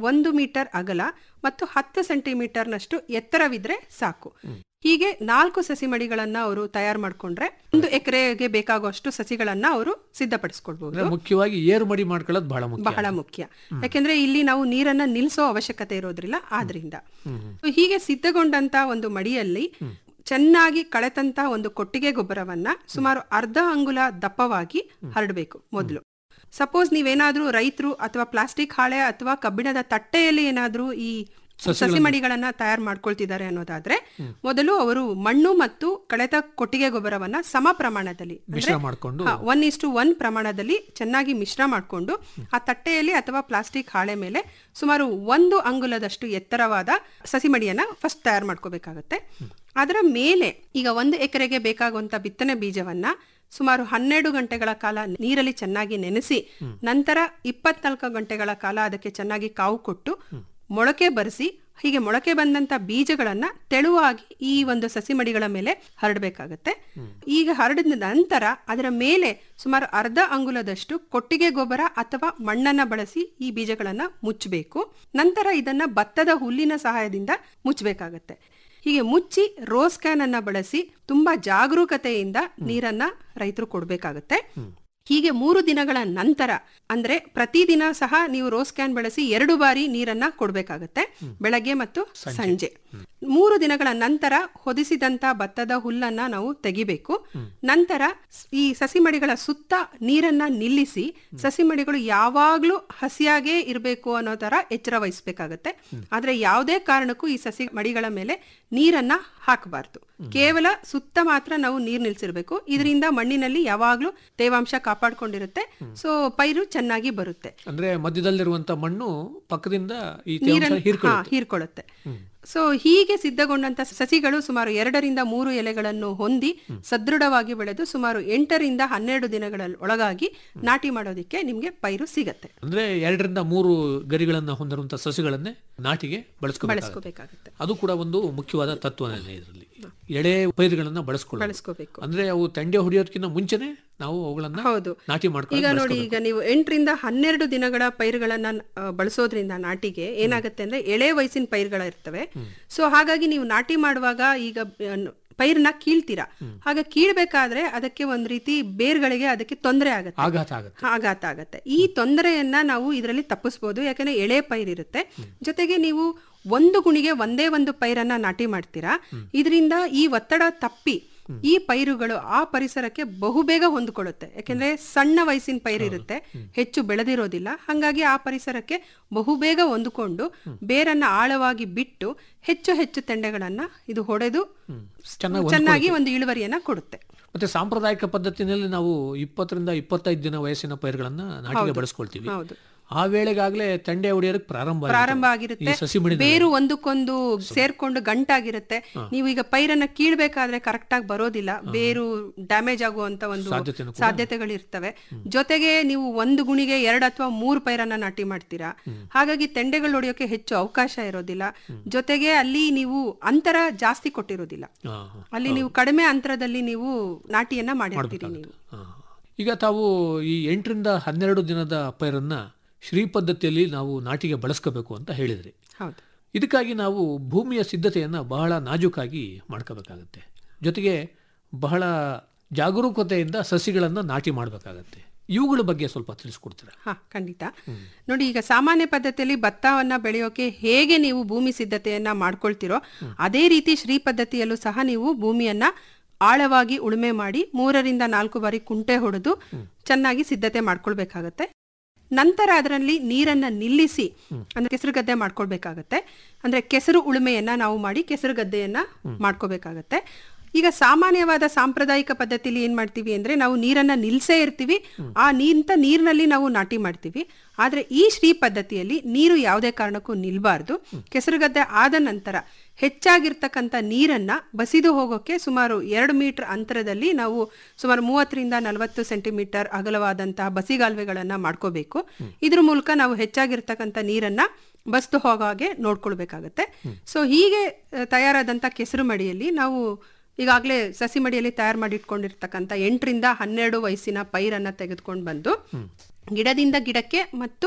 ಒಂದು ಮೀಟರ್ ಅಗಲ ಮತ್ತು ಹತ್ತು ಸೆಂಟಿಮೀಟರ್ನಷ್ಟು ಎತ್ತರವಿದ್ರೆ ಸಾಕು ಹೀಗೆ ನಾಲ್ಕು ಸಸಿ ಮಡಿಗಳನ್ನ ಅವರು ತಯಾರು ಮಾಡ್ಕೊಂಡ್ರೆ ಒಂದು ಎಕರೆಗೆ ಬೇಕಾಗುವಷ್ಟು ಸಸಿಗಳನ್ನ ಅವರು ಸಿದ್ಧಪಡಿಸ್ಕೊಳ್ಬಹುದು ಅಂದ್ರೆ ಮುಖ್ಯವಾಗಿ ಏರು ಮಡಿ ಮಾಡ್ಕೊಳ್ಳೋದು ಬಹಳ ಮುಖ್ಯ ಬಹಳ ಮುಖ್ಯ ಯಾಕೆಂದ್ರೆ ಇಲ್ಲಿ ನಾವು ನೀರನ್ನ ನಿಲ್ಲಿಸೋ ಅವಶ್ಯಕತೆ ಇರೋದ್ರಿಲ್ಲ ಆದ್ರಿಂದ ಹೀಗೆ ಸಿದ್ಧಗೊಂಡಂತ ಒಂದು ಮಡಿಯಲ್ಲಿ ಚೆನ್ನಾಗಿ ಕಳೆತಂತ ಒಂದು ಕೊಟ್ಟಿಗೆ ಗೊಬ್ಬರವನ್ನ ಸುಮಾರು ಅರ್ಧ ಅಂಗುಲ ದಪ್ಪವಾಗಿ ಹರಡಬೇಕು ಮೊದಲು ಸಪೋಸ್ ನೀವೇನಾದ್ರೂ ರೈತರು ಅಥವಾ ಪ್ಲಾಸ್ಟಿಕ್ ಹಾಳೆ ಅಥವಾ ಕಬ್ಬಿಣದ ತಟ್ಟೆಯಲ್ಲಿ ಏನಾದ್ರೂ ಈ ಸಸಿ ಮಡಿಗಳನ್ನ ತಯಾರು ಮಾಡ್ಕೊಳ್ತಿದ್ದಾರೆ ಅನ್ನೋದಾದ್ರೆ ಮೊದಲು ಅವರು ಮಣ್ಣು ಮತ್ತು ಕಳೆತ ಕೊಟ್ಟಿಗೆ ಗೊಬ್ಬರವನ್ನ ಸಮ ಪ್ರಮಾಣದಲ್ಲಿ ಮಿಶ್ರ ಮಾಡ್ಕೊಂಡು ಒನ್ ಇಷ್ಟು ಒನ್ ಪ್ರಮಾಣದಲ್ಲಿ ಚೆನ್ನಾಗಿ ಮಿಶ್ರ ಮಾಡಿಕೊಂಡು ಆ ತಟ್ಟೆಯಲ್ಲಿ ಅಥವಾ ಪ್ಲಾಸ್ಟಿಕ್ ಹಾಳೆ ಮೇಲೆ ಸುಮಾರು ಒಂದು ಅಂಗುಲದಷ್ಟು ಎತ್ತರವಾದ ಸಸಿಮಡಿಯನ್ನ ಫಸ್ಟ್ ತಯಾರು ಮಾಡ್ಕೋಬೇಕಾಗತ್ತೆ ಅದರ ಮೇಲೆ ಈಗ ಒಂದು ಎಕರೆಗೆ ಬೇಕಾಗುವಂತ ಬಿತ್ತನೆ ಬೀಜವನ್ನ ಸುಮಾರು ಹನ್ನೆರಡು ಗಂಟೆಗಳ ಕಾಲ ನೀರಲ್ಲಿ ಚೆನ್ನಾಗಿ ನೆನೆಸಿ ನಂತರ ಇಪ್ಪತ್ನಾಲ್ಕು ಗಂಟೆಗಳ ಕಾಲ ಅದಕ್ಕೆ ಚೆನ್ನಾಗಿ ಕಾವು ಕೊಟ್ಟು ಮೊಳಕೆ ಬರೆಸಿ ಹೀಗೆ ಮೊಳಕೆ ಬಂದಂತ ಬೀಜಗಳನ್ನ ತೆಳುವಾಗಿ ಈ ಒಂದು ಸಸಿ ಮಡಿಗಳ ಮೇಲೆ ಹರಡಬೇಕಾಗತ್ತೆ ಈಗ ಹರಡಿದ ನಂತರ ಅದರ ಮೇಲೆ ಸುಮಾರು ಅರ್ಧ ಅಂಗುಲದಷ್ಟು ಕೊಟ್ಟಿಗೆ ಗೊಬ್ಬರ ಅಥವಾ ಮಣ್ಣನ್ನ ಬಳಸಿ ಈ ಬೀಜಗಳನ್ನ ಮುಚ್ಚಬೇಕು ನಂತರ ಇದನ್ನ ಭತ್ತದ ಹುಲ್ಲಿನ ಸಹಾಯದಿಂದ ಮುಚ್ಚಬೇಕಾಗತ್ತೆ ಹೀಗೆ ಮುಚ್ಚಿ ರೋಸ್ ಕ್ಯಾನ್ ಅನ್ನ ಬಳಸಿ ತುಂಬಾ ಜಾಗರೂಕತೆಯಿಂದ ನೀರನ್ನ ರೈತರು ಕೊಡ್ಬೇಕಾಗತ್ತೆ ಹೀಗೆ ಮೂರು ದಿನಗಳ ನಂತರ ಅಂದ್ರೆ ಪ್ರತಿದಿನ ಸಹ ನೀವು ರೋಸ್ ಕ್ಯಾನ್ ಬಳಸಿ ಎರಡು ಬಾರಿ ನೀರನ್ನ ಕೊಡ್ಬೇಕಾಗತ್ತೆ ಬೆಳಗ್ಗೆ ಮತ್ತು ಸಂಜೆ ಮೂರು ದಿನಗಳ ನಂತರ ಹೊದಿಸಿದಂತ ಭತ್ತದ ಹುಲ್ಲನ್ನ ನಾವು ತೆಗಿಬೇಕು ನಂತರ ಈ ಸಸಿಮಡಿಗಳ ಸುತ್ತ ನೀರನ್ನ ನಿಲ್ಲಿಸಿ ಸಸಿಮಡಿಗಳು ಯಾವಾಗ್ಲೂ ಹಸಿಯಾಗೇ ಇರಬೇಕು ಅನ್ನೋ ತರ ಎಚ್ಚರ ವಹಿಸ್ಬೇಕಾಗತ್ತೆ ಆದ್ರೆ ಯಾವುದೇ ಕಾರಣಕ್ಕೂ ಈ ಸಸಿ ಮಡಿಗಳ ಮೇಲೆ ನೀರನ್ನ ಹಾಕಬಾರ್ದು ಕೇವಲ ಸುತ್ತ ಮಾತ್ರ ನಾವು ನೀರ್ ನಿಲ್ಸಿರ್ಬೇಕು ಇದರಿಂದ ಮಣ್ಣಿನಲ್ಲಿ ಯಾವಾಗ್ಲೂ ತೇವಾಂಶ ಕಾಪಾಡ್ಕೊಂಡಿರುತ್ತೆ ಸೊ ಪೈರು ಚೆನ್ನಾಗಿ ಬರುತ್ತೆ ಅಂದ್ರೆ ಮಧ್ಯದಲ್ಲಿರುವಂತ ಮಣ್ಣು ಪಕ್ಕದಿಂದ ಈ ನೀರನ್ನ ತೇವಾಂಶ ಹೀರ್ಕೊಳ್ಳುತ್ತೆ. ಹಾ, ಹೀರ್ಕೊಳ್ಳುತ್ತೆ ಸೊ ಹೀಗೆ ಸಿದ್ಧಗೊಂಡಂತ ಸಸಿಗಳು ಸುಮಾರು ಎರಡರಿಂದ ಮೂರು ಎಲೆಗಳನ್ನು ಹೊಂದಿ ಸದೃಢವಾಗಿ ಬೆಳೆದು ಸುಮಾರು ಎಂಟರಿಂದ ಹನ್ನೆರಡು ದಿನಗಳ ಒಳಗಾಗಿ ನಾಟಿ ಮಾಡೋದಿಕ್ಕೆ ನಿಮ್ಗೆ ಪೈರು ಸಿಗತ್ತೆ ಅಂದ್ರೆ ಎರಡರಿಂದ ಮೂರು ಗರಿಗಳನ್ನ ಹೊಂದಿರುವಂತ ಸಸಿಗಳನ್ನೇ ನಾಟಿಗೆ ಬಳಸ್ಕೋಬೇಕು ಬಳಸ್ಕೋಬೇಕಾಗತ್ತೆ ಅದು ಕೂಡ ಒಂದು ಮುಖ್ಯವಾದ ತತ್ವನೇ ಇದರಲ್ಲಿ ಎಳೆ ಪೈರುಗಳನ್ನ ಬಳಸ್ಕೊಳ್ಳೋದು ಬಳಸ್ಕೋಬೇಕು ಅಂದ್ರೆ ಅವು ತಂಡೆ ಹೊಡೆಯೋದಕ್ಕಿಂತ ಮುಂಚೆನೆ ನಾವು ಅವುಗಳನ್ನ ಹೌದು ನಾಟಿ ಈಗ ಮಾಡ್ಕೊಂಡು ನೋಡಿ ಈಗ ನೀವು ಎಂಟರಿಂದ ಹನ್ನೆರಡು ದಿನಗಳ ಪೈರುಗಳನ್ನ ಆ, ಬಳಸೋದ್ರಿಂದ ನಾಟಿಗೆ ಏನಾಗುತ್ತೆ ಅಂದ್ರೆ ಎಳೆ ವಯಸ್ಸಿನ ಪೈರುಗಳ ಇರ್ತವೆ ಸೊ ಹಾಗಾಗಿ ನೀವು ನಾಟಿ ಮಾಡುವಾಗ ಈಗ ಆ, ನ- ಪೈರ್ನ ಕೀಳ್ತೀರಾ ಆಗ ಕೀಳ್ಬೇಕಾದ್ರೆ ಅದಕ್ಕೆ ಒಂದ್ ರೀತಿ ಬೇರ್ಗಳಿಗೆ ಅದಕ್ಕೆ ತೊಂದರೆ ಆಗುತ್ತೆ ಆಘಾತ ಆಗುತ್ತೆ ಆಘಾತ ಆಗತ್ತೆ ಈ ತೊಂದರೆಯನ್ನ ನಾವು ಇದರಲ್ಲಿ ತಪ್ಪಿಸ್ಬೋದು ಯಾಕಂದ್ರೆ ಎಳೆ ಪೈರಿರುತ್ತೆ ಜೊತೆಗೆ ನೀವು ಒಂದು ಗುಣಿಗೆ ಒಂದೇ ಒಂದು ಪೈರನ್ನ ನಾಟಿ ಮಾಡ್ತೀರಾ ಇದರಿಂದ ಈ ಒತ್ತಡ ತಪ್ಪಿ ಈ ಪೈರುಗಳು ಆ ಪರಿಸರಕ್ಕೆ ಬಹುಬೇಗ ಹೊಂದ್ಕೊಳ್ಳುತ್ತೆ ಯಾಕೆಂದ್ರೆ ಸಣ್ಣ ವಯಸ್ಸಿನ ಪೈರಿರುತ್ತೆ ಹೆಚ್ಚು ಬೆಳೆದಿರೋದಿಲ್ಲ ಹಾಗಾಗಿ ಆ ಪರಿಸರಕ್ಕೆ ಬಹುಬೇಗ ಹೊಂದಿಕೊಂಡು ಬೇರನ್ನ ಆಳವಾಗಿ ಬಿಟ್ಟು ಹೆಚ್ಚು ಹೆಚ್ಚು ತೆಂಡೆಗಳನ್ನ ಇದು ಹೊಡೆದು ಚೆನ್ನಾಗಿ ಚೆನ್ನಾಗಿ ಒಂದು ಇಳುವರಿಯನ್ನ ಕೊಡುತ್ತೆ ಮತ್ತೆ ಸಾಂಪ್ರದಾಯಿಕ ಪದ್ಧತಿನಲ್ಲಿ ನಾವು ಇಪ್ಪತ್ತರಿಂದ ಇಪ್ಪತ್ತೈದು ದಿನ ವಯಸ್ಸಿನ ಪೈರುಗಳನ್ನ ನಾಟಿಗೆ ಬಳಸ್ಕೊಳ್ತೀವಿ ಹೌದು ಆ ವೇಳೆಗಾಗ್ಲೇ ತಂಡೆ ಹೊಡೆಯೋದಕ್ಕೆ ಪ್ರಾರಂಭ ಆಗಿದೆ. ಪ್ರಾರಂಭ ಈ ಆಗಿರುತ್ತೆ ಸಸಿ ಮಡಿ ಬೇರು ಒಂದಕ್ಕೊಂದು ಸೇರ್ಕೊಂಡು ಗಂಟಾಗಿರುತ್ತೆ ನೀವು ಈಗ ಪೈರನ್ನ ಕೀಳ್ಬೇಕಾದ್ರೆ ಕರೆಕ್ಟ್ ಆಗಿ ಬರೋದಿಲ್ಲ ಬೇರು ಡ್ಯಾಮೇಜ್ ಆಗುವಂತ ಒಂದು ಸಾಧ್ಯತೆನೂ ಕೂಡ ಸಾಧ್ಯತೆಗಳಿರ್ತವೆ ಜೊತೆಗೆ ನೀವು ಒಂದು ಗುಣಿಗೆ ಎರಡು ಅಥವಾ ಮೂರು ಪೈರನ್ನ ನಾಟಿ ಮಾಡ್ತೀರಾ ಹಾಗಾಗಿ ತೆಂಡೆಗಳು ಹೊಡೆಯೋಕೆ ಹೆಚ್ಚು ಅವಕಾಶ ಇರೋದಿಲ್ಲ ಜೊತೆಗೆ ಅಲ್ಲಿ ನೀವು ಅಂತರ ಜಾಸ್ತಿ ಕೊಟ್ಟಿರೋದಿಲ್ಲ ಹಾ, ಹಾ. ಅಲ್ಲಿ ನೀವು ಕಡಿಮೆ ಅಂತರದಲ್ಲಿ ನೀವು ನಾಟಿಯನ್ನ ಮಾಡಿರ್ತೀರಿ ನೀವು ಹಾ. ಈಗ ತಾವು ಈ ಎಂಟರಿಂದ ಹನ್ನೆರಡು ದಿನದ ಪೈರನ್ನ ಶ್ರೀ ಪದ್ಧತಿಯಲ್ಲಿ ನಾವು ನಾಟಿಗೆ ಬಳಸ್ಕೋಬೇಕು ಅಂತ ಹೇಳಿದ್ರಿ ಹೌದು ಇದಕ್ಕಾಗಿ ನಾವು ಭೂಮಿಯ ಸಿದ್ಧತೆಯನ್ನು ಬಹಳ ನಾಜೂಕಾಗಿ ಮಾಡ್ಕೋಬೇಕಾಗತ್ತೆ ಜೊತೆಗೆ ಬಹಳ ಜಾಗರೂಕತೆಯಿಂದ ಸಸಿಗಳನ್ನು ನಾಟಿ ಮಾಡಬೇಕಾಗತ್ತೆ ಇವುಗಳ ಬಗ್ಗೆ ಸ್ವಲ್ಪ ತಿಳಿಸ್ಕೊಡ್ತೀರಾ ಹಾ ಖಂಡಿತ ನೋಡಿ ಈಗ ಸಾಮಾನ್ಯ ಪದ್ಧತಿಯಲ್ಲಿ ಭತ್ತವನ್ನ ಬೆಳೆಯೋಕೆ ಹೇಗೆ ನೀವು ಭೂಮಿ ಸಿದ್ಧತೆಯನ್ನ ಮಾಡ್ಕೊಳ್ತಿರೋ ಅದೇ ರೀತಿ ಶ್ರೀ ಪದ್ಧತಿಯಲ್ಲೂ ಸಹ ನೀವು ಭೂಮಿಯನ್ನ ಆಳವಾಗಿ ಉಳುಮೆ ಮಾಡಿ ಮೂರರಿಂದ ನಾಲ್ಕು ಬಾರಿ ಕುಂಟೆ ಹೊಡೆದು ಚೆನ್ನಾಗಿ ಸಿದ್ಧತೆ ಮಾಡ್ಕೊಳ್ಬೇಕಾಗತ್ತೆ ನಂತರ ಅದರಲ್ಲಿ ನೀರನ್ನ ನಿಲ್ಲಿಸಿ ಅಂದ್ರೆ ಕೆಸರು ಗದ್ದೆ ಮಾಡ್ಕೊಳ್ಬೇಕಾಗತ್ತೆ ಅಂದ್ರೆ ಕೆಸರು ಉಳುಮೆಯನ್ನ ನಾವು ಮಾಡಿ ಕೆಸರು ಗದ್ದೆಯನ್ನ ಮಾಡ್ಕೋಬೇಕಾಗತ್ತೆ ಈಗ ಸಾಮಾನ್ಯವಾದ ಸಾಂಪ್ರದಾಯಿಕ ಪದ್ಧತಿಲಿ ಏನ್ ಮಾಡ್ತೀವಿ ಅಂದ್ರೆ ನಾವು ನೀರನ್ನ ನಿಲ್ಸೇ ಇರ್ತೀವಿ ಆ ನಿಂತ ನೀರಿನಲ್ಲಿ ನಾವು ನಾಟಿ ಮಾಡ್ತೀವಿ ಆದ್ರೆ ಈ ಶ್ರೀ ಪದ್ಧತಿಯಲ್ಲಿ ನೀರು ಯಾವುದೇ ಕಾರಣಕ್ಕೂ ನಿಲ್ಬಾರ್ದು ಕೆಸರುಗದ್ದೆ ಆದ ನಂತರ ಹೆಚ್ಚಾಗಿರ್ತಕ್ಕಂಥ ನೀರನ್ನ ಬಸಿದು ಹೋಗೋಕೆ ಸುಮಾರು ಎರಡು ಮೀಟರ್ ಅಂತರದಲ್ಲಿ ನಾವು ಸುಮಾರು ಮೂವತ್ತರಿಂದ ನಲವತ್ತು ಸೆಂಟಿಮೀಟರ್ ಅಗಲವಾದಂತಹ ಬಸಿಗಾಲುವೆಗಳನ್ನ ಮಾಡ್ಕೋಬೇಕು ಇದ್ರ ಮೂಲಕ ನಾವು ಹೆಚ್ಚಾಗಿರ್ತಕ್ಕಂಥ ನೀರನ್ನ ಬಸ್ದು ಹೋಗೋ ಹಾಗೆ ನೋಡ್ಕೊಳ್ಬೇಕಾಗತ್ತೆ ಸೊ ಹೀಗೆ ಆ, ತಯಾರಾದಂಥ ಕೆಸರು ಮಡಿಯಲ್ಲಿ ನಾವು ಈಗಾಗಲೇ ಸಸಿ ಮಡಿಯಲ್ಲಿ ತಯಾರು ಮಾಡಿ ಇಟ್ಕೊಂಡಿರ್ತಕ್ಕಂಥ ಎಂಟರಿಂದ ಹನ್ನೆರಡು ವಯಸ್ಸಿನ ಪೈರನ್ನ ತೆಗೆದುಕೊಂಡು ಬಂದು ಗಿಡದಿಂದ ಗಿಡಕ್ಕೆ ಮತ್ತು